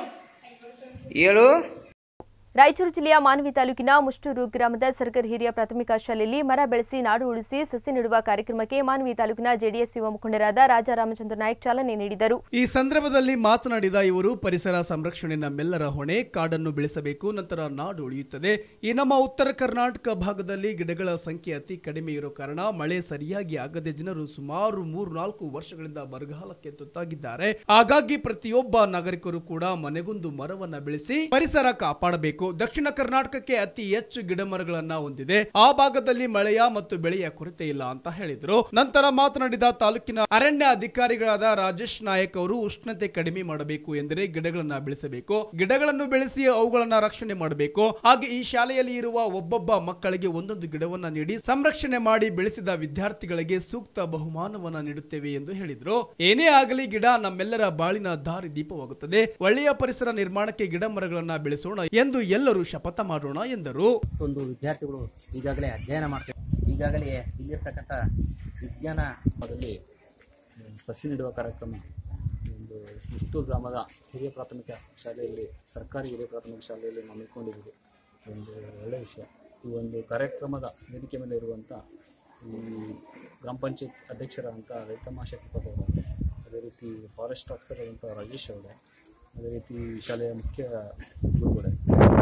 ಏಳು ರಾಯಚೂರು ಜಿಲ್ಲೆಯ ಮಾನವಿ ತಾಲೂಕಿನ ಮುಷ್ಟೂರು ಗ್ರಾಮದ ಸರ್ಕಾರಿ ಹಿರಿಯ ಪ್ರಾಥಮಿಕ ಶಾಲೆಯಲ್ಲಿ ಮರ ಬೆಳೆಸಿ ನಾಡು ಉಳಿಸಿ ಸಸಿ ನೆಡುವ ಕಾರ್ಯಕ್ರಮಕ್ಕೆ ಮಾನವಿ ತಾಲೂಕಿನ ಜೆಡಿಎಸ್ ಯುವ ಮುಖಂಡರಾದ ರಾಜಾ ರಾಮಚಂದ್ರ ನಾಯ್ಕ್ ಚಾಲನೆ ನೀಡಿದರು ಈ ಸಂದರ್ಭದಲ್ಲಿ ಮಾತನಾಡಿದ ಇವರು ಪರಿಸರ ಸಂರಕ್ಷಣೆ ನಮ್ಮೆಲ್ಲರ ಹೊಣೆ ಕಾಡನ್ನು ಬೆಳೆಸಬೇಕು ನಂತರ ನಾಡು ಉಳಿಯುತ್ತದೆ ಈ ನಮ್ಮ ಉತ್ತರ ಕರ್ನಾಟಕ ಭಾಗದಲ್ಲಿ ಗಿಡಗಳ ಸಂಖ್ಯೆ ಅತಿ ಕಡಿಮೆ ಇರೋ ಕಾರಣ ಮಳೆ ಸರಿಯಾಗಿ ಆಗದೆ ಜನರು ಸುಮಾರು ಮೂರು ನಾಲ್ಕು ವರ್ಷಗಳಿಂದ ಬರಗಾಲಕ್ಕೆ ತುತ್ತಾಗಿದ್ದಾರೆ ಹಾಗಾಗಿ ಪ್ರತಿಯೊಬ್ಬ ನಾಗರಿಕರು ಕೂಡ ಮನೆಗೊಂದು ಮರವನ್ನ ಬೆಳೆಸಿ ಪರಿಸರ ಕಾಪಾಡಬೇಕು ದಕ್ಷಿಣ ಕರ್ನಾಟಕಕ್ಕೆ ಅತಿ ಹೆಚ್ಚು ಗಿಡ ಮರಗಳನ್ನ ಹೊಂದಿದೆ ಆ ಭಾಗದಲ್ಲಿ ಮಳೆಯ ಮತ್ತು ಬೆಳೆಯ ಕೊರತೆ ಇಲ್ಲ ಅಂತ ಹೇಳಿದ್ರು ನಂತರ ಮಾತನಾಡಿದ ತಾಲೂಕಿನ ಅರಣ್ಯ ಅಧಿಕಾರಿಗಳಾದ ರಾಜೇಶ್ ನಾಯಕ್ ಅವರು ಉಷ್ಣತೆ ಕಡಿಮೆ ಮಾಡಬೇಕು ಎಂದರೆ ಗಿಡಗಳನ್ನ ಬೆಳೆಸಬೇಕು ಗಿಡಗಳನ್ನು ಬೆಳೆಸಿ ಅವುಗಳನ್ನ ರಕ್ಷಣೆ ಮಾಡಬೇಕು ಹಾಗೆ ಈ ಶಾಲೆಯಲ್ಲಿ ಇರುವ ಒಬ್ಬೊಬ್ಬ ಮಕ್ಕಳಿಗೆ ಒಂದೊಂದು ಗಿಡವನ್ನ ನೀಡಿ ಸಂರಕ್ಷಣೆ ಮಾಡಿ ಬೆಳೆಸಿದ ವಿದ್ಯಾರ್ಥಿಗಳಿಗೆ ಸೂಕ್ತ ಬಹುಮಾನವನ್ನ ನೀಡುತ್ತೇವೆ ಎಂದು ಹೇಳಿದ್ರು ಏನೇ ಆಗಲಿ ಗಿಡ ನಮ್ಮೆಲ್ಲರ ಬಾಳಿನ ದಾರಿ ದೀಪವಾಗುತ್ತದೆ ಒಳ್ಳೆಯ ಪರಿಸರ ನಿರ್ಮಾಣಕ್ಕೆ ಗಿಡ ಮರಗಳನ್ನ ಬೆಳೆಸೋಣ ಎಂದು ಎಲ್ಲರೂ ಶಪಥ ಮಾಡೋಣ ಎಂದರು ಒಂದು ವಿದ್ಯಾರ್ಥಿಗಳು ಈಗಾಗಲೇ ಅಧ್ಯಯನ ಮಾಡ್ತಾರೆ ಈಗಾಗಲೇ ಇಲ್ಲಿರ್ತಕ್ಕಂಥ ವಿಜ್ಞಾನ ಅದರಲ್ಲಿ ಸಸಿ ನೆಡುವ ಕಾರ್ಯಕ್ರಮ ಒಂದು ಮುಷ್ಟೂರು ಗ್ರಾಮದ ಹಿರಿಯ ಪ್ರಾಥಮಿಕ ಶಾಲೆಯಲ್ಲಿ ಸರ್ಕಾರಿ ಹಿರಿಯ ಪ್ರಾಥಮಿಕ ಶಾಲೆಯಲ್ಲಿ ನಾವು ಹಮ್ಮಿಕೊಂಡಿದ್ದೀವಿ ಒಂದು ಒಳ್ಳೆಯ ವಿಷಯ ಈ ಒಂದು ಕಾರ್ಯಕ್ರಮದ ವೇದಿಕೆ ಮೇಲೆ ಇರುವಂಥ ಈ ಗ್ರಾಮ ಪಂಚಾಯತ್ ಅಧ್ಯಕ್ಷರಾದಂಥ ರೈತಮ್ಮ ಶಕ್ತಿಪತ್ ಅವರು ಅದೇ ರೀತಿ ಫಾರೆಸ್ಟ್ ಆಫೀಸರ್ ಆದಂಥ ರಾಜೇಶ್ ಅವರೇ ಅದೇ ರೀತಿ ಶಾಲೆಯ ಮುಖ್ಯ ಗುರುಗಳೇ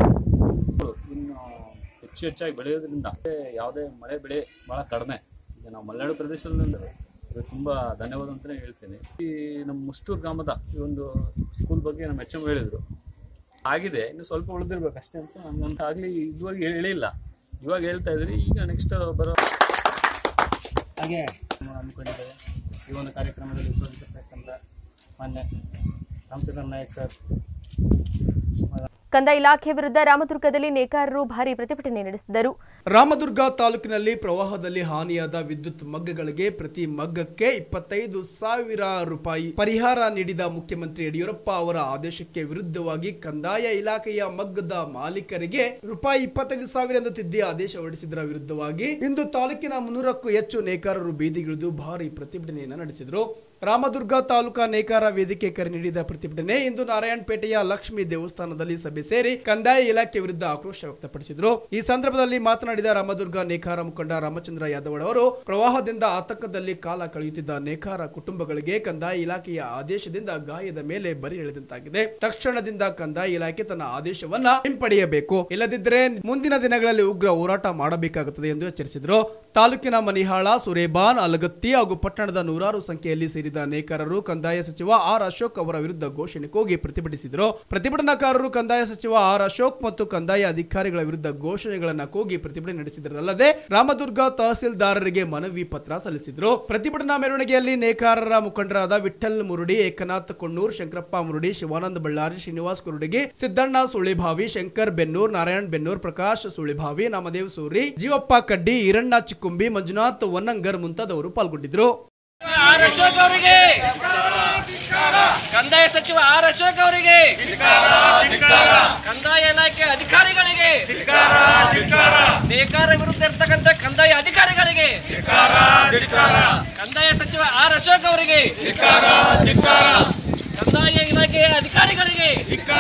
ಇನ್ನು ಹೆಚ್ಚು ಹೆಚ್ಚಾಗಿ ಬೆಳೆಯೋದ್ರಿಂದ ಯಾವುದೇ ಮಳೆ ಬೆಳೆ ಭಾಳ ಕಡಿಮೆ ಈಗ ನಾವು ಮಲೆನಾಡು ಪ್ರದೇಶದಲ್ಲಿ ಇದು ತುಂಬ ಧನ್ಯವಾದ ಅಂತಲೇ ಹೇಳ್ತೇನೆ ಈ ನಮ್ಮ ಮುಷ್ಟೂರು ಗ್ರಾಮದ ಈ ಒಂದು ಸ್ಕೂಲ್ ಬಗ್ಗೆ ನಮ್ಮ ಎಚ್ ಎಂ ಹೇಳಿದರು ಆಗಿದೆ ಇನ್ನು ಸ್ವಲ್ಪ ಉಳಿದಿರ್ಬೇಕು ಅಷ್ಟೇ ಅಂತ ನಮ್ಗೆ ಆಗಲಿ ಇದುವಾಗಿ ಹೇಳಿಲ್ಲ ಇವಾಗ ಹೇಳ್ತಾ ಇದ್ರಿ ಈಗ ನೆಕ್ಸ್ಟ್ ಬರೋ ಹಾಗೆ ನಾವು ಹಮ್ಮಿಕೊಂಡಿದ್ದೇವೆ ಈ ಒಂದು ಕಾರ್ಯಕ್ರಮದಲ್ಲಿ ಉಪಸ್ಥಿತರ್ತಕ್ಕಂಥ ಮಾನ್ಯ ರಾಮಚಂದ್ರ ನಾಯಕ್ ಸರ್ ಕಂದಾಯ ಇಲಾಖೆ ವಿರುದ್ಧ ರಾಮದುರ್ಗದಲ್ಲಿ ನೇಕಾರರು ಭಾರೀ ಪ್ರತಿಭಟನೆ ನಡೆಸಿದರು ರಾಮದುರ್ಗ ತಾಲೂಕಿನಲ್ಲಿ ಪ್ರವಾಹದಲ್ಲಿ ಹಾನಿಯಾದ ವಿದ್ಯುತ್ ಮಗ್ಗಗಳಿಗೆ ಪ್ರತಿ ಮಗ್ಗಕ್ಕೆ ಇಪ್ಪತ್ತೈದು ಸಾವಿರ ರೂಪಾಯಿ ಪರಿಹಾರ ನೀಡಿದ ಮುಖ್ಯಮಂತ್ರಿ ಯಡಿಯೂರಪ್ಪ ಅವರ ಆದೇಶಕ್ಕೆ ವಿರುದ್ಧವಾಗಿ ಕಂದಾಯ ಇಲಾಖೆಯ ಮಗ್ಗದ ಮಾಲೀಕರಿಗೆ ರೂಪಾಯಿ ಇಪ್ಪತ್ತೈದು ಸಾವಿರ ಎಂದು ತಿದ್ದಿ ಆದೇಶ ಹೊರಡಿಸಿದರ ವಿರುದ್ಧವಾಗಿ ಇಂದು ತಾಲೂಕಿನ ಮುನ್ನೂರಕ್ಕೂ ಹೆಚ್ಚು ನೇಕಾರರು ಬೀದಿಗಿಳಿದು ಭಾರಿ ಪ್ರತಿಭಟನೆಯನ್ನು ನಡೆಸಿದರು ರಾಮದುರ್ಗ ತಾಲೂಕಾ ನೇಕಾರ ವೇದಿಕೆ ಕರೆ ನೀಡಿದ ಪ್ರತಿಭಟನೆ ಇಂದು ನಾರಾಯಣಪೇಟೆಯ ಲಕ್ಷ್ಮೀ ದೇವಸ್ಥಾನದಲ್ಲಿ ಸಭೆ ಸೇರಿ ಕಂದಾಯ ಇಲಾಖೆ ವಿರುದ್ಧ ಆಕ್ರೋಶ ವ್ಯಕ್ತಪಡಿಸಿದರು ಈ ಸಂದರ್ಭದಲ್ಲಿ ಮಾತನಾಡಿದ ರಾಮದುರ್ಗ ನೇಕಾರ ಮುಖಂಡ ರಾಮಚಂದ್ರ ಯಾದವ್ ಅವರು ಪ್ರವಾಹದಿಂದ ಆತಂಕದಲ್ಲಿ ಕಾಲ ಕಳೆಯುತ್ತಿದ್ದ ನೇಕಾರ ಕುಟುಂಬಗಳಿಗೆ ಕಂದಾಯ ಇಲಾಖೆಯ ಆದೇಶದಿಂದ ಗಾಯದ ಮೇಲೆ ಬರಿ ಎಳೆದಂತಾಗಿದೆ ತಕ್ಷಣದಿಂದ ಕಂದಾಯ ಇಲಾಖೆ ತನ್ನ ಆದೇಶವನ್ನ ಹಿಂಪಡೆಯಬೇಕು ಇಲ್ಲದಿದ್ದರೆ ಮುಂದಿನ ದಿನಗಳಲ್ಲಿ ಉಗ್ರ ಹೋರಾಟ ಮಾಡಬೇಕಾಗುತ್ತದೆ ಎಂದು ಎಚ್ಚರಿಸಿದರು ತಾಲೂಕಿನ ಮನಿಹಾಳ ಸುರೇಬಾನ್ ಅಲಗತ್ತಿ ಹಾಗೂ ಪಟ್ಟಣದ ನೂರಾರು ಸಂಖ್ಯೆಯಲ್ಲಿ ಸೇರಿದ ನೇಕಾರರು ಕಂದಾಯ ಸಚಿವ ಆರ್ ಅಶೋಕ್ ಅವರ ವಿರುದ್ಧ ಘೋಷಣೆ ಕೂಗಿ ಪ್ರತಿಭಟಿಸಿದರು ಪ್ರತಿಭಟನಾಕಾರರು ಕಂದಾಯ ಸಚಿವ ಆರ್ ಅಶೋಕ್ ಮತ್ತು ಕಂದಾಯ ಅಧಿಕಾರಿಗಳ ವಿರುದ್ಧ ಘೋಷಣೆಗಳನ್ನು ಕೂಗಿ ಪ್ರತಿಭಟನೆ ನಡೆಸಿದರಲ್ಲದೆ ರಾಮದುರ್ಗ ತಹಸೀಲ್ದಾರರಿಗೆ ಮನವಿ ಪತ್ರ ಸಲ್ಲಿಸಿದರು ಪ್ರತಿಭಟನಾ ಮೆರವಣಿಗೆಯಲ್ಲಿ ನೇಕಾರರ ಮುಖಂಡರಾದ ವಿಠಲ್ ಮುರುಡಿ ಏಕನಾಥ್ ಕೊಣ್ಣೂರ್ ಶಂಕರಪ್ಪ ಮುರುಡಿ ಶಿವಾನಂದ ಬಳ್ಳಾರಿ ಶ್ರೀನಿವಾಸ್ ಕುರುಡಿಗಿ ಸಿದ್ದಣ್ಣ ಸುಳಿಭಾವಿ ಶಂಕರ್ ಬೆನ್ನೂರ್ ನಾರಾಯಣ್ ಬೆನ್ನೂರ್ ಪ್ರಕಾಶ್ ಸುಳಿಭಾವಿ ನಾಮದೇವ್ ಸೂರಿ ಜೀವಪ್ಪ ಕಡ್ಡಿ ಈರಣ್ಣ ಚಿಕ್ಕುಂಬಿ ಮಂಜುನಾಥ್ ವನ್ನಂಗರ್ ಮುಂತಾದವರು ಪಾಲ್ಗೊಂಡಿದ್ರು ಆರ್ ಅಶೋಕ್ ಅವರಿಗೆ ಕಂದಾಯ ಸಚಿವ ಆರ್ ಅಶೋಕ್ ಅವರಿಗೆ ಕಂದಾಯ ಇಲಾಖೆ ಅಧಿಕಾರಿಗಳಿಗೆ ನೇಕಾರ ವಿರುದ್ಧ ಇರ್ತಕ್ಕಂಥ ಕಂದಾಯ ಅಧಿಕಾರಿಗಳಿಗೆ ಕಂದಾಯ ಸಚಿವ ಆರ್ ಅಶೋಕ್ ಅವರಿಗೆ ಕಂದಾಯ ಇಲಾಖೆಯ ಅಧಿಕಾರಿಗಳಿಗೆ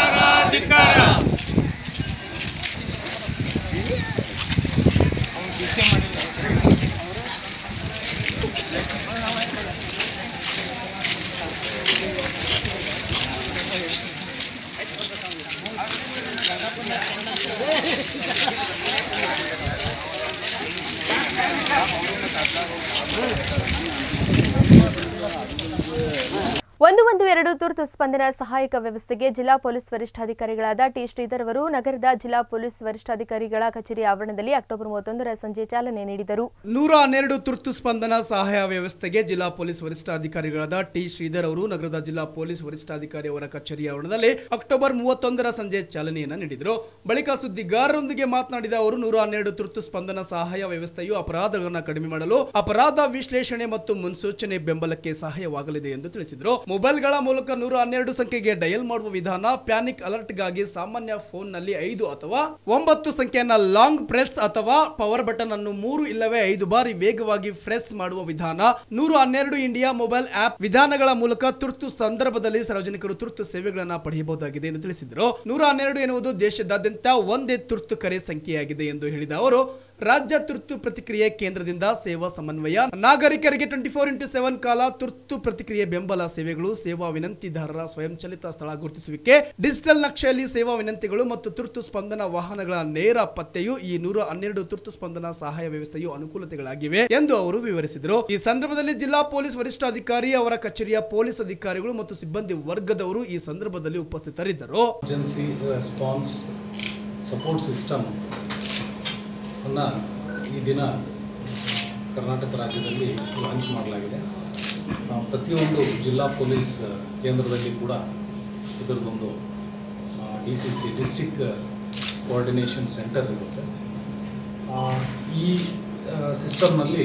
ಒಂದು ಒಂದು ಎರಡು ತುರ್ತು ಸ್ಪಂದನ ಸಹಾಯಕ ವ್ಯವಸ್ಥೆಗೆ ಜಿಲ್ಲಾ ಪೊಲೀಸ್ ವರಿಷ್ಠಾಧಿಕಾರಿಗಳಾದ ಟಿ ಶ್ರೀಧರ್ ಅವರು ನಗರದ ಜಿಲ್ಲಾ ಪೊಲೀಸ್ ವರಿಷ್ಠಾಧಿಕಾರಿಗಳ ಕಚೇರಿ ಆವರಣದಲ್ಲಿ ಅಕ್ಟೋಬರ್ ಮೂವತ್ತೊಂದರ ಸಂಜೆ ಚಾಲನೆ ನೀಡಿದರು ನೂರ ಹನ್ನೆರಡು ತುರ್ತು ಸ್ಪಂದನ ಸಹಾಯ ವ್ಯವಸ್ಥೆಗೆ ಜಿಲ್ಲಾ ಪೊಲೀಸ್ ವರಿಷ್ಠಾಧಿಕಾರಿಗಳಾದ ಟಿ ಶ್ರೀಧರ್ ಅವರು ನಗರದ ಜಿಲ್ಲಾ ಪೊಲೀಸ್ ವರಿಷ್ಠಾಧಿಕಾರಿ ಅವರ ಕಚೇರಿ ಆವರಣದಲ್ಲಿ ಅಕ್ಟೋಬರ್ ಮೂವತ್ತೊಂದರ ಸಂಜೆ ಚಾಲನೆಯನ್ನು ನೀಡಿದರು ಬಳಿಕ ಸುದ್ದಿಗಾರರೊಂದಿಗೆ ಮಾತನಾಡಿದ ಅವರು ನೂರ ಹನ್ನೆರಡು ತುರ್ತು ಸ್ಪಂದನ ಸಹಾಯ ವ್ಯವಸ್ಥೆಯು ಅಪರಾಧಗಳನ್ನು ಕಡಿಮೆ ಮಾಡಲು ಅಪರಾಧ ವಿಶ್ಲೇಷಣೆ ಮತ್ತು ಮುನ್ಸೂಚನೆ ಬೆಂಬಲಕ್ಕೆ ಸಹಾಯವಾಗಲಿದೆ ಎಂದು ತಿಳಿಸಿದರು ಮೊಬೈಲ್ಗಳ ಮೂಲಕ ನೂರ ಹನ್ನೆರಡು ಸಂಖ್ಯೆಗೆ ಡಯಲ್ ಮಾಡುವ ವಿಧಾನ ಪ್ಯಾನಿಕ್ ಅಲರ್ಟ್ಗಾಗಿ ಸಾಮಾನ್ಯ ಫೋನ್ನಲ್ಲಿ ಐದು ಅಥವಾ ಒಂಬತ್ತು ಸಂಖ್ಯೆಯನ್ನ ಲಾಂಗ್ ಪ್ರೆಸ್ ಅಥವಾ ಪವರ್ ಬಟನ್ ಅನ್ನು ಮೂರು ಇಲ್ಲವೇ ಐದು ಬಾರಿ ವೇಗವಾಗಿ ಪ್ರೆಸ್ ಮಾಡುವ ವಿಧಾನ ನೂರ ಹನ್ನೆರಡು ಇಂಡಿಯಾ ಮೊಬೈಲ್ ಆಪ್ ವಿಧಾನಗಳ ಮೂಲಕ ತುರ್ತು ಸಂದರ್ಭದಲ್ಲಿ ಸಾರ್ವಜನಿಕರು ತುರ್ತು ಸೇವೆಗಳನ್ನು ಪಡೆಯಬಹುದಾಗಿದೆ ಎಂದು ತಿಳಿಸಿದರು ನೂರ ಹನ್ನೆರಡು ಎನ್ನುವುದು ದೇಶದಾದ್ಯಂತ ಒಂದೇ ತುರ್ತು ಕರೆ ಸಂಖ್ಯೆಯಾಗಿದೆ ಎಂದು ಹೇಳಿದ ಅವರು ರಾಜ್ಯ ತುರ್ತು ಪ್ರತಿಕ್ರಿಯೆ ಕೇಂದ್ರದಿಂದ ಸೇವಾ ಸಮನ್ವಯ ನಾಗರಿಕರಿಗೆ ಟ್ವೆಂಟಿ ಫೋರ್ ಇಂಟು ಸೆವೆನ್ ಕಾಲ ತುರ್ತು ಪ್ರತಿಕ್ರಿಯೆ ಬೆಂಬಲ ಸೇವೆಗಳು ಸೇವಾ ವಿನಂತಿದಾರರ ಸ್ವಯಂಚಲಿತ ಸ್ಥಳ ಗುರುತಿಸುವಿಕೆ ಡಿಜಿಟಲ್ ನಕ್ಷೆಯಲ್ಲಿ ಸೇವಾ ವಿನಂತಿಗಳು ಮತ್ತು ತುರ್ತು ಸ್ಪಂದನ ವಾಹನಗಳ ನೇರ ಪತ್ತೆಯು ಈ ನೂರ ಹನ್ನೆರಡು ತುರ್ತು ಸ್ಪಂದನ ಸಹಾಯ ವ್ಯವಸ್ಥೆಯು ಅನುಕೂಲತೆಗಳಾಗಿವೆ ಎಂದು ಅವರು ವಿವರಿಸಿದರು ಈ ಸಂದರ್ಭದಲ್ಲಿ ಜಿಲ್ಲಾ ಪೊಲೀಸ್ ವರಿಷ್ಠಾಧಿಕಾರಿ ಅವರ ಕಚೇರಿಯ ಪೊಲೀಸ್ ಅಧಿಕಾರಿಗಳು ಮತ್ತು ಸಿಬ್ಬಂದಿ ವರ್ಗದವರು ಈ ಸಂದರ್ಭದಲ್ಲಿ ಉಪಸ್ಥಿತರಿದ್ದರು ಎಮರ್ಜೆನ್ಸಿ ರೆಸ್ಪಾನ್ಸ್ ಸಪೋರ್ಟ್ ಸಿಸ್ಟಮ್ ಅನ್ನು ಈ ದಿನ ಕರ್ನಾಟಕ ರಾಜ್ಯದಲ್ಲಿ ಲಾಂಚ್ ಮಾಡಲಾಗಿದೆ ಆ, ಪ್ರತಿಯೊಂದು ಜಿಲ್ಲಾ ಪೊಲೀಸ್ ಕೇಂದ್ರದಲ್ಲಿ ಕೂಡ ಇದರದೊಂದು D C C district coordination centre ಇರುತ್ತೆ ಆ, ಈ ಸಿಸ್ಟಮ್ನಲ್ಲಿ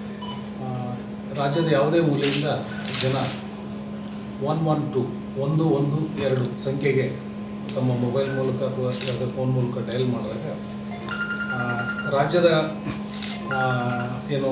ರಾಜ್ಯದ ಯಾವುದೇ ಮೂಲೆಯಿಂದ ಜನ ಒನ್ ಒನ್ ಟು ಒಂದು ಒಂದು ಎರಡು ಸಂಖ್ಯೆಗೆ ತಮ್ಮ ಮೊಬೈಲ್ ಮೂಲಕ ಅಥವಾ ಯಾವುದೇ ಫೋನ್ ಮೂಲಕ ಡಯಲ್ ಮಾಡಿದಾಗ ಆ, ರಾಜ್ಯದ ಆ, ಏನು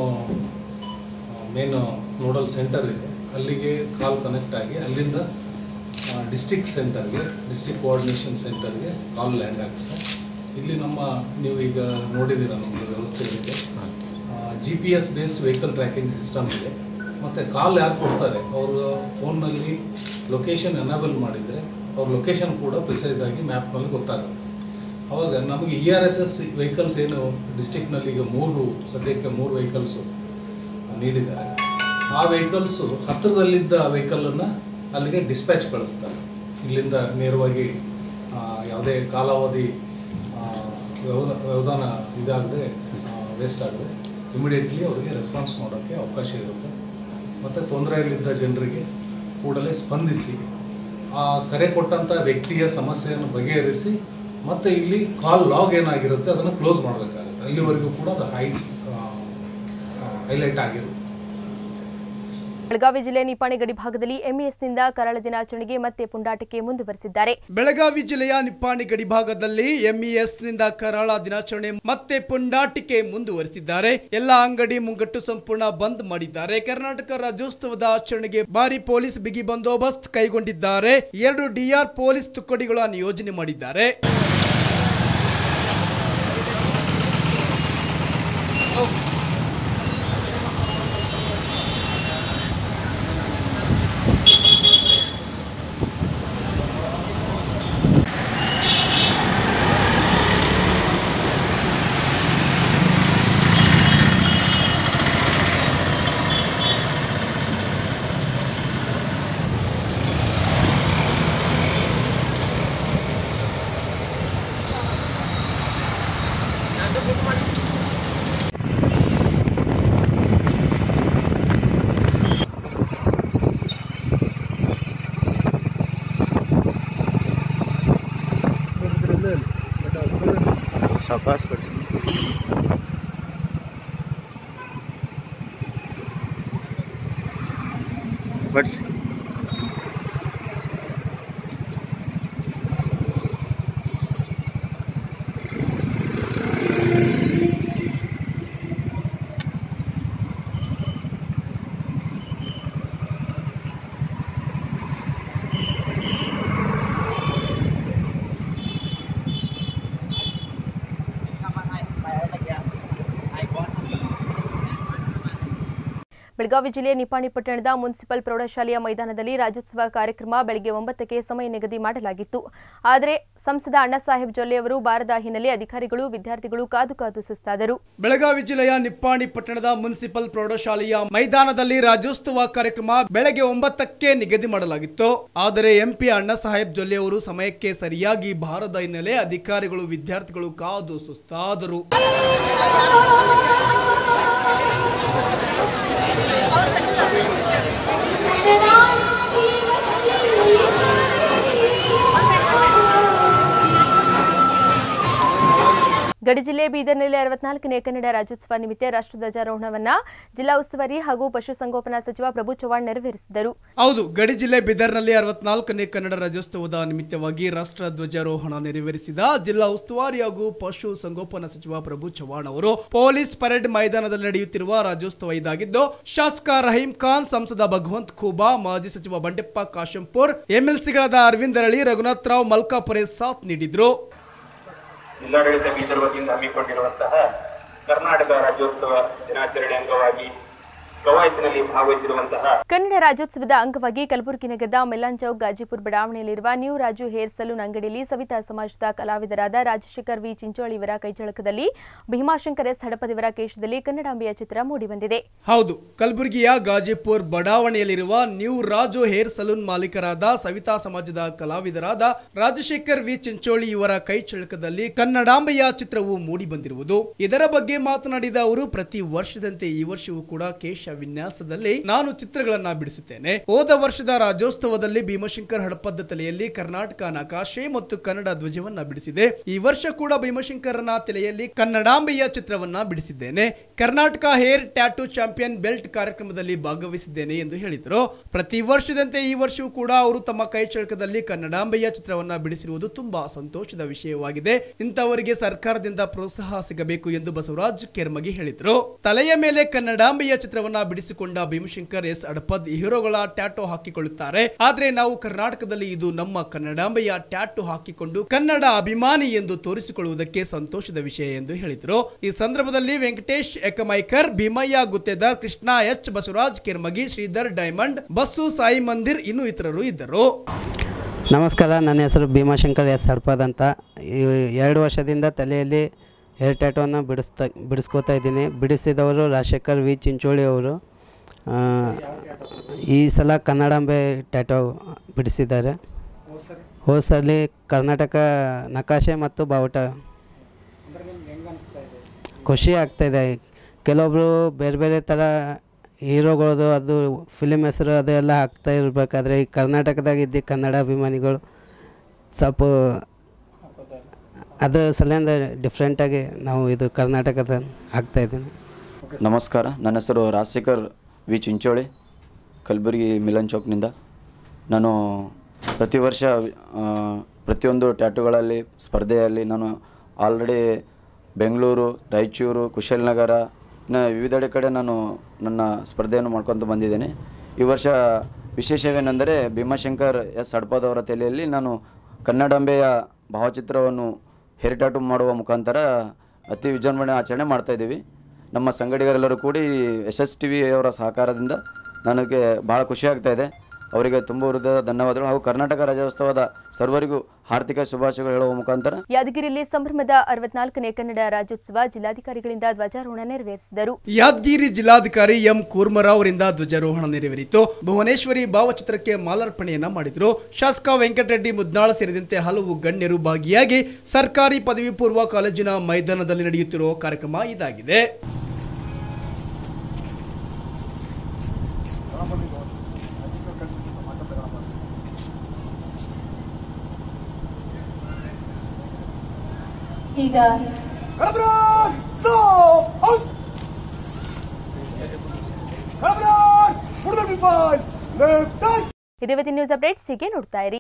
ಮೇನು ನೋಡಲ್ ಸೆಂಟರ್ ಇದೆ ಅಲ್ಲಿಗೆ ಕಾಲ್ ಕನೆಕ್ಟ್ ಆಗಿ ಅಲ್ಲಿಂದ ಡಿಸ್ಟಿಕ್ ಸೆಂಟರ್ಗೆ ಡಿಸ್ಟಿಕ್ ಕೋಆರ್ಡಿನೇಷನ್ ಸೆಂಟರ್ಗೆ ಕಾಲ್ ಲ್ಯಾಂಡ್ ಆಗುತ್ತೆ ಇಲ್ಲಿ ನಮ್ಮ ನೀವು ಈಗ ನೋಡಿದ್ದೀರ ನಮ್ಮದು ವ್ಯವಸ್ಥೆ ಇದೆ G P S based vehicle tracking system ಇದೆ ಮತ್ತು ಕಾಲ್ ಯಾರು ಕೊಡ್ತಾರೆ ಅವರು ಫೋನ್ನಲ್ಲಿ ಲೊಕೇಶನ್ ಎನೇಬಲ್ ಮಾಡಿದರೆ ಅವ್ರ ಲೊಕೇಶನ್ ಕೂಡ ಪ್ರಿಸೈಸ್ ಆಗಿ ಮ್ಯಾಪ್ನಲ್ಲಿ ಗೊತ್ತಾಗುತ್ತೆ ಅವಾಗ ನಮಗೆ E R S S vehicles ಏನು ಡಿಸ್ಟಿಕ್ನಲ್ಲಿ ಈಗ ಮೂರು ಸದ್ಯಕ್ಕೆ ಮೂರು ವೆಹಿಕಲ್ಸು ನೀಡಿದ್ದಾರೆ ಆ ವೆಹಿಕಲ್ಸು ಹತ್ತಿರದಲ್ಲಿದ್ದ ವೆಹಿಕಲನ್ನು ಅಲ್ಲಿಗೆ ಡಿಸ್ಪ್ಯಾಚ್ ಕಳಿಸ್ತಾರೆ ಇಲ್ಲಿಂದ ನೇರವಾಗಿ ಆ, ಯಾವುದೇ ಕಾಲಾವಧಿ ಆ, ವ್ಯವಧ ವ್ಯವಧಾನ ಇದಾಗದೆ ವೇಸ್ಟ್ ಆಗದೆ ಇಮಿಡಿಯೇಟ್ಲಿ ಅವರಿಗೆ ರೆಸ್ಪಾನ್ಸ್ ಮಾಡೋಕ್ಕೆ ಅವಕಾಶ ಇರುತ್ತೆ ಮತ್ತು ತೊಂದರೆಯಲ್ಲಿದ್ದ ಜನರಿಗೆ ಕೂಡಲೇ ಸ್ಪಂದಿಸಿ ಆ ಕರೆ ಕೊಟ್ಟಂಥ ವ್ಯಕ್ತಿಯ ಸಮಸ್ಯೆಯನ್ನು ಬಗೆಹರಿಸಿ ಮತ್ತು ಇಲ್ಲಿ ಕಾಲ್ ಲಾಗ್ ಏನಾಗಿರುತ್ತೆ ಅದನ್ನು ಕ್ಲೋಸ್ ಮಾಡಬೇಕಾಗುತ್ತೆ ಅಲ್ಲಿವರೆಗೂ ಕೂಡ ಅದು ಹೈ ಹೈಲೈಟ್ ಆಗಿರುತ್ತೆ ಬೆಳಗಾವಿ ಜಿಲ್ಲೆ ನಿಪಾಣಿ ಗಡಿ ಭಾಗದಲ್ಲಿ ಎಂಇಎಸ್ನಿಂದ ಕರಾಳ ದಿನಾಚರಣೆಗೆ ಮತ್ತೆ ಪುಂಡಾಟಿಕೆ ಮುಂದುವರೆಸಿದ್ದಾರೆ ಬೆಳಗಾವಿ ಜಿಲ್ಲೆಯ ನಿಪ್ಪಾಣಿ ಗಡಿ ಭಾಗದಲ್ಲಿ ಎಂಇಎಸ್ನಿಂದ ಕರಾಳ ದಿನಾಚರಣೆ ಮತ್ತೆ ಪುಂಡಾಟಿಕೆ ಮುಂದುವರೆಸಿದ್ದಾರೆ ಎಲ್ಲ ಅಂಗಡಿ ಮುಂಗಟ್ಟು ಸಂಪೂರ್ಣ ಬಂದ್ ಮಾಡಿದ್ದಾರೆ ಕರ್ನಾಟಕ ರಾಜ್ಯೋತ್ಸವದ ಆಚರಣೆಗೆ ಭಾರಿ ಪೊಲೀಸ್ ಬಿಗಿ ಬಂದೋಬಸ್ತ್ ಕೈಗೊಂಡಿದ್ದಾರೆ ಎರಡು ಡಿಆರ್ ಪೊಲೀಸ್ ತುಕಡಿಗಳ ನಿಯೋಜನೆ ಮಾಡಿದ್ದಾರೆ ಸಾವಕಾಶ ಬಡ್ಸಿ ಬೆಳಗಾವಿ ಜಿಲ್ಲೆಯ ನಿಪಾಣಿ ಪಟ್ಟಣದ ಮುನ್ಸಿಪಲ್ ಪ್ರೌಢಶಾಲೆಯ ಮೈದಾನದಲ್ಲಿ ರಾಜ್ಯೋತ್ಸವ ಕಾರ್ಯಕ್ರಮ ಬೆಳಗ್ಗೆ ಒಂಬತ್ತಕ್ಕೆ ಸಮಯ ನಿಗದಿ ಮಾಡಲಾಗಿತ್ತು ಆದರೆ ಸಂಸದ ಅಣ್ಣಾಸಾಹೇಬ್ ಜೊಲ್ಲೆ ಅವರು ಬಾರದ ಹಿನ್ನೆಲೆ ಅಧಿಕಾರಿಗಳು ವಿದ್ಯಾರ್ಥಿಗಳು ಕಾದು ಕಾದು ಸುಸ್ತಾದರು ಬೆಳಗಾವಿ ಜಿಲ್ಲೆಯ ನಿಪ್ಪಾಣಿ ಪಟ್ಟಣದ ಮುನ್ಸಿಪಲ್ ಪ್ರೌಢಶಾಲೆಯ ಮೈದಾನದಲ್ಲಿ ರಾಜ್ಯೋತ್ಸವ ಕಾರ್ಯಕ್ರಮ ಬೆಳಗ್ಗೆ ಒಂಬತ್ತಕ್ಕೆ ನಿಗದಿ ಮಾಡಲಾಗಿತ್ತು ಆದರೆ ಎಂಪಿ ಅಣ್ಣಾಸಾಹೇಬ್ ಜೊಲ್ಲೆ ಅವರು ಸಮಯಕ್ಕೆ ಸರಿಯಾಗಿ ಬಾರದ ಹಿನ್ನೆಲೆ ಅಧಿಕಾರಿಗಳು ವಿದ್ಯಾರ್ಥಿಗಳು ಕಾದು ಸುಸ್ತಾದರು ಗಡಿ ಜಿಲ್ಲೆ ಬೀದರ್ನಲ್ಲಿ ಅರವತ್ನಾಲ್ಕನೇ ಕನ್ನಡ ರಾಜ್ಯೋತ್ಸವ ನಿಮಿತ್ತ ರಾಷ್ಟ್ರಧ್ವಜಾರೋಹಣವನ್ನ ಜಿಲ್ಲಾ ಉಸ್ತುವಾರಿ ಹಾಗೂ ಪಶುಸಂಗೋಪನಾ ಸಚಿವ ಪ್ರಭು ಚವ್ಹಾಣ್ ನೆರವೇರಿಸಿದರು ಹೌದು ಗಡಿ ಜಿಲ್ಲೆ ಬಿದರ್ನಲ್ಲಿ ಅರವತ್ನಾಲ್ಕನೇ ಕನ್ನಡ ರಾಜ್ಯೋತ್ಸವದ ನಿಮಿತ್ತವಾಗಿ ರಾಷ್ಟ್ರ ಧ್ವಜಾರೋಹಣ ನೆರವೇರಿಸಿದ ಜಿಲ್ಲಾ ಉಸ್ತುವಾರಿ ಹಾಗೂ ಪಶು ಸಂಗೋಪನಾ ಸಚಿವ ಪ್ರಭು ಚವ್ಹಾಣ್ ಅವರು ಪೊಲೀಸ್ ಪರೇಡ್ ಮೈದಾನದಲ್ಲಿ ನಡೆಯುತ್ತಿರುವ ರಾಜ್ಯೋತ್ಸವ ಇದಾಗಿದ್ದು ಶಾಸಕ ರಹೀಂ ಖಾನ್ ಸಂಸದ ಭಗವಂತ್ ಖೂಬಾ ಮಾಜಿ ಸಚಿವ ಬಂಡೆಪ್ಪ ಕಾಶಂಪುರ್ ಎಂಎಲ್ಸಿಗಳಾದ ಅರವಿಂದ್ ಅರಳಿ ರಘುನಾಥ್ ರಾವ್ ಮಲ್ಕಾಪುರೆ ಸಾಥ್ ನೀಡಿದ್ರು ಜಿಲ್ಲಾಡಳಿತ ಬೀದರ್ ವತಿಯಿಂದ ಹಮ್ಮಿಕೊಂಡಿರುವಂತಹ ಕರ್ನಾಟಕ ರಾಜ್ಯೋತ್ಸವ ದಿನಾಚರಣೆ ಅಂಗವಾಗಿ ಕವಾಯತಿನಲ್ಲಿ ಭಾಗವಹಿಸಿರುವಂತಹ ಕನ್ನಡ ರಾಜ್ಯೋತ್ಸವದ ಅಂಗವಾಗಿ ಕಲಬುರಗಿ ನಗರದ ಮೆಲಾನ್ ಚೌಕ್ ಗಾಜಿಪುರ್ ಬಡಾವಣೆಯಲ್ಲಿರುವ ನ್ಯೂ ರಾಜು ಹೇರ್ ಸಲೂನ್ ಅಂಗಡಿಯಲ್ಲಿ ಸವಿತಾ ಸಮಾಜದ ಕಲಾವಿದರಾದ ರಾಜಶೇಖರ್ ವಿ ಚಿಂಚೋಳಿ ಇವರ ಕೈಚಳಕದಲ್ಲಿ ಭೀಮಾಶಂಕರ್ ಎಸ್ ಹಡಪದಿವರ ಕೇಶದಲ್ಲಿ ಕನ್ನಡಾಂಬೆಯ ಚಿತ್ರ ಮೂಡಿಬಂದಿದೆ ಹೌದು ಕಲಬುರಗಿಯ ಗಾಜಿಪುರ್ ಬಡಾವಣೆಯಲ್ಲಿರುವ ನ್ಯೂ ರಾಜು ಹೇರ್ ಸಲೂನ್ ಮಾಲೀಕರಾದ ಸವಿತಾ ಸಮಾಜದ ಕಲಾವಿದರಾದ ರಾಜಶೇಖರ್ ವಿ ಚಿಂಚೋಳಿ ಇವರ ಕೈ ಚಳಕದಲ್ಲಿ ಕನ್ನಡಾಂಬೆಯ ಚಿತ್ರವು ಮೂಡಿ ಬಂದಿರುವುದು ಇದರ ಬಗ್ಗೆ ಮಾತನಾಡಿದ ಅವರು ಪ್ರತಿ ವರ್ಷದಂತೆ ಈ ವರ್ಷವೂ ಕೂಡ ಕೇಶ ವಿನ್ಯಾಸದಲ್ಲಿ ನಾನು ಚಿತ್ರಗಳನ್ನ ಬಿಡಿಸುತ್ತೇನೆ ಹೋದ ವರ್ಷದ ರಾಜ್ಯೋತ್ಸವದಲ್ಲಿ ಭೀಮಶಂಕರ್ ಹಡಪದ ತಲೆಯಲ್ಲಿ ಕರ್ನಾಟಕ ನಕಾಶೆ ಮತ್ತು ಕನ್ನಡ ಧ್ವಜವನ್ನ ಬಿಡಿಸಿದೆ ಈ ವರ್ಷ ಕೂಡ ಭೀಮಶಂಕರನ ತಲೆಯಲ್ಲಿ ಕನ್ನಡಾಂಬೆಯ ಚಿತ್ರವನ್ನ ಬಿಡಿಸಿದ್ದೇನೆ Karnataka hair tattoo champion belt ಕಾರ್ಯಕ್ರಮದಲ್ಲಿ ಭಾಗವಹಿಸಿದ್ದೇನೆ ಎಂದು ಹೇಳಿದರು ಪ್ರತಿ ವರ್ಷದಂತೆ ಈ ವರ್ಷವೂ ಕೂಡ ಅವರು ತಮ್ಮ ಕೈ ಚಳಕದಲ್ಲಿ ಕನ್ನಡಾಂಬೆಯ ಚಿತ್ರವನ್ನ ಬಿಡಿಸಿರುವುದು ತುಂಬಾ ಸಂತೋಷದ ವಿಷಯವಾಗಿದೆ ಇಂಥವರಿಗೆ ಸರ್ಕಾರದಿಂದ ಪ್ರೋತ್ಸಾಹ ಸಿಗಬೇಕು ಎಂದು ಬಸವರಾಜ್ ಕೆರ್ಮಗಿ ಹೇಳಿದರು ತಲೆಯ ಮೇಲೆ ಕನ್ನಡಾಂಬೆಯ ಚಿತ್ರವನ್ನ ಬಿಡಿಸಿಕೊಂಡ ಭೀಮಶಂಕರ್ ಎಸ್ ಅಡಪದ್ ಹೀರೋಗಳ ಟ್ಯಾಟೋ ಹಾಕಿಕೊಳ್ಳುತ್ತಾರೆ ಆದ್ರೆ ನಾವು ಕರ್ನಾಟಕದಲ್ಲಿ ಇದು ನಮ್ಮ ಕನ್ನಡಾಂಬೆಯ ಟ್ಯಾಟೋ ಹಾಕಿಕೊಂಡು ಕನ್ನಡ ಅಭಿಮಾನಿ ಎಂದು ತೋರಿಸಿಕೊಳ್ಳುವುದಕ್ಕೆ ಸಂತೋಷದ ವಿಷಯ ಎಂದು ಹೇಳಿದರು ಈ ಸಂದರ್ಭದಲ್ಲಿ ವೆಂಕಟೇಶ್ ಎಕಮೈಕರ್ ಭೀಮಯ್ಯ ಗುತ್ತೇದಾರ್ ಕೃಷ್ಣ ಎಚ್ ಬಸವರಾಜ್ ಕೆರ್ಮಗಿ ಶ್ರೀಧರ್ ಡೈಮಂಡ್ ಬಸ್ಸು ಸಾಯಿ ಮಂದಿರ್ ಇನ್ನು ಇತರರು ಇದ್ದರು ನಮಸ್ಕಾರ ನನ್ನ ಹೆಸರು ಭೀಮಾಶಂಕರ್ ಎಸ್ ಹಡ್ಪದ್ ಅಂತ ಈ ಎರಡು ವರ್ಷದಿಂದ ತಲೆಯಲ್ಲಿ ಹೇರ್ ಟ್ಯಾಟೋನ ಬಿಡಿಸ್ತಾ ಬಿಡಿಸ್ಕೋತಾ ಇದ್ದೀನಿ ಬಿಡಿಸಿದವರು ರಾಜಶೇಖರ್ ವಿ ಚಿಂಚೋಳಿ ಅವರು ಆ, ಈ ಸಲ ಕನ್ನಡಾಂಬೆ ಟ್ಯಾಟೋ ಬಿಡಿಸಿದ್ದಾರೆ ಹೋದ ಸಲ ಕರ್ನಾಟಕ ನಕಾಶೆ ಮತ್ತು ಬಾವುಟ ಖುಷಿ ಆಗ್ತಾಯಿದೆ ಕೆಲವೊಬ್ಬರು ಬೇರೆ ಬೇರೆ ಥರ ಹೀರೋಗಳದು ಅದು ಫಿಲಿಮ್ ಹೆಸರು ಅದೆಲ್ಲ ಹಾಕ್ತಾ ಇರಬೇಕಾದ್ರೆ ಈ ಕರ್ನಾಟಕದಾಗ ಇದ್ದ ಕನ್ನಡ ಅಭಿಮಾನಿಗಳು ಸ್ವಲ್ಪ ಅದರ ಸಲಿಂದ ಡಿಫ್ರೆಂಟಾಗಿ ನಾವು ಇದು ಕರ್ನಾಟಕದ ಆಗ್ತಾಯಿದ್ದೀನಿ ನಮಸ್ಕಾರ ನನ್ನ ಹೆಸರು ರಾಜಶೇಖರ್ ವಿ ಚಿಂಚೋಳಿ ಕಲಬುರಗಿ ಮಿಲನ್ ಚೌಕ್ನಿಂದ ನಾನು ಪ್ರತಿ ವರ್ಷ ಆ, ಪ್ರತಿಯೊಂದು ಟ್ಯಾಟುಗಳಲ್ಲಿ ಸ್ಪರ್ಧೆಯಲ್ಲಿ ನಾನು ಆಲ್ರೆಡಿ ಬೆಂಗಳೂರು ರಾಯಚೂರು ಕುಶಾಲನಗರ ಇನ್ನು ವಿವಿಧೆಡೆ ಕಡೆ ನಾನು ನನ್ನ ಸ್ಪರ್ಧೆಯನ್ನು ಮಾಡ್ಕೊತ ಬಂದಿದ್ದೇನೆ ಈ ವರ್ಷ ವಿಶೇಷವೇನೆಂದರೆ ಭೀಮಾಶಂಕರ್ ಎಸ್ ಹಡ್ಪದವರ ತಲೆಯಲ್ಲಿ ನಾನು ಕನ್ನಡಾಂಬೆಯ ಭಾವಚಿತ್ರವನ್ನು ಹೇರ್ ಟ್ಯಾಟು ಮಾಡುವ ಮುಖಾಂತರ ಅತಿ ವಿಜೃಂಭಣೆ ಆಚರಣೆ ಮಾಡ್ತಾಯಿದ್ದೀವಿ ನಮ್ಮ ಸಂಗಡಿಗರೆಲ್ಲರೂ ಕೂಡಿ ಎಸ್ ಎಸ್ ಟಿ ವಿ ಅವರ ಸಹಕಾರದಿಂದ ನನಗೆ ಭಾಳ ಖುಷಿ ಆಗ್ತಾ ಇದೆ ಅವರಿಗೆ ತುಂಬ ಹೃದಯದ ಧನ್ಯವಾದಗಳು ಹಾಗೂ ಕರ್ನಾಟಕ ರಾಜ್ಯೋತ್ಸವದ ಸರ್ವರಿಗೂ ಹಾರ್ದಿಕ ಶುಭಾಶಯಗಳು ಹೇಳುವ ಮುಖಾಂತರ ಯಾದಗಿರಿಯಲ್ಲಿ ಸಂಭ್ರಮದ ಅರವತ್ನಾಲ್ಕನೇ ಕನ್ನಡ ರಾಜ್ಯೋತ್ಸವ ಜಿಲ್ಲಾಧಿಕಾರಿಗಳಿಂದ ಧ್ವಜಾರೋಹಣ ನೆರವೇರಿಸಿದರು ಯಾದಗಿರಿ ಜಿಲ್ಲಾಧಿಕಾರಿ ಎಂ ಕೂರ್ಮರಾವ್ ಅವರಿಂದ ಧ್ವಜಾರೋಹಣ ನೆರವೇರಿತು ಭುವನೇಶ್ವರಿ ಭಾವಚಿತ್ರಕ್ಕೆ ಮಾಲಾರ್ಪಣೆಯನ್ನ ಮಾಡಿದರು ಶಾಸಕ ವೆಂಕಟರೆಡ್ಡಿ ಮುದ್ನಾಳ ಸೇರಿದಂತೆ ಹಲವು ಗಣ್ಯರು ಭಾಗಿಯಾಗಿ ಸರ್ಕಾರಿ ಪದವಿ ಪೂರ್ವ ಕಾಲೇಜಿನ ಮೈದಾನದಲ್ಲಿ ನಡೆಯುತ್ತಿರುವ ಕಾರ್ಯಕ್ರಮ ಇದಾಗಿದೆ ಈಗ ಇದೇ ನ್ಯೂಸ್ ಅಪ್ಡೇಟ್ಸ್ ಹೀಗೆ ನೋಡ್ತಾ ಇರಿ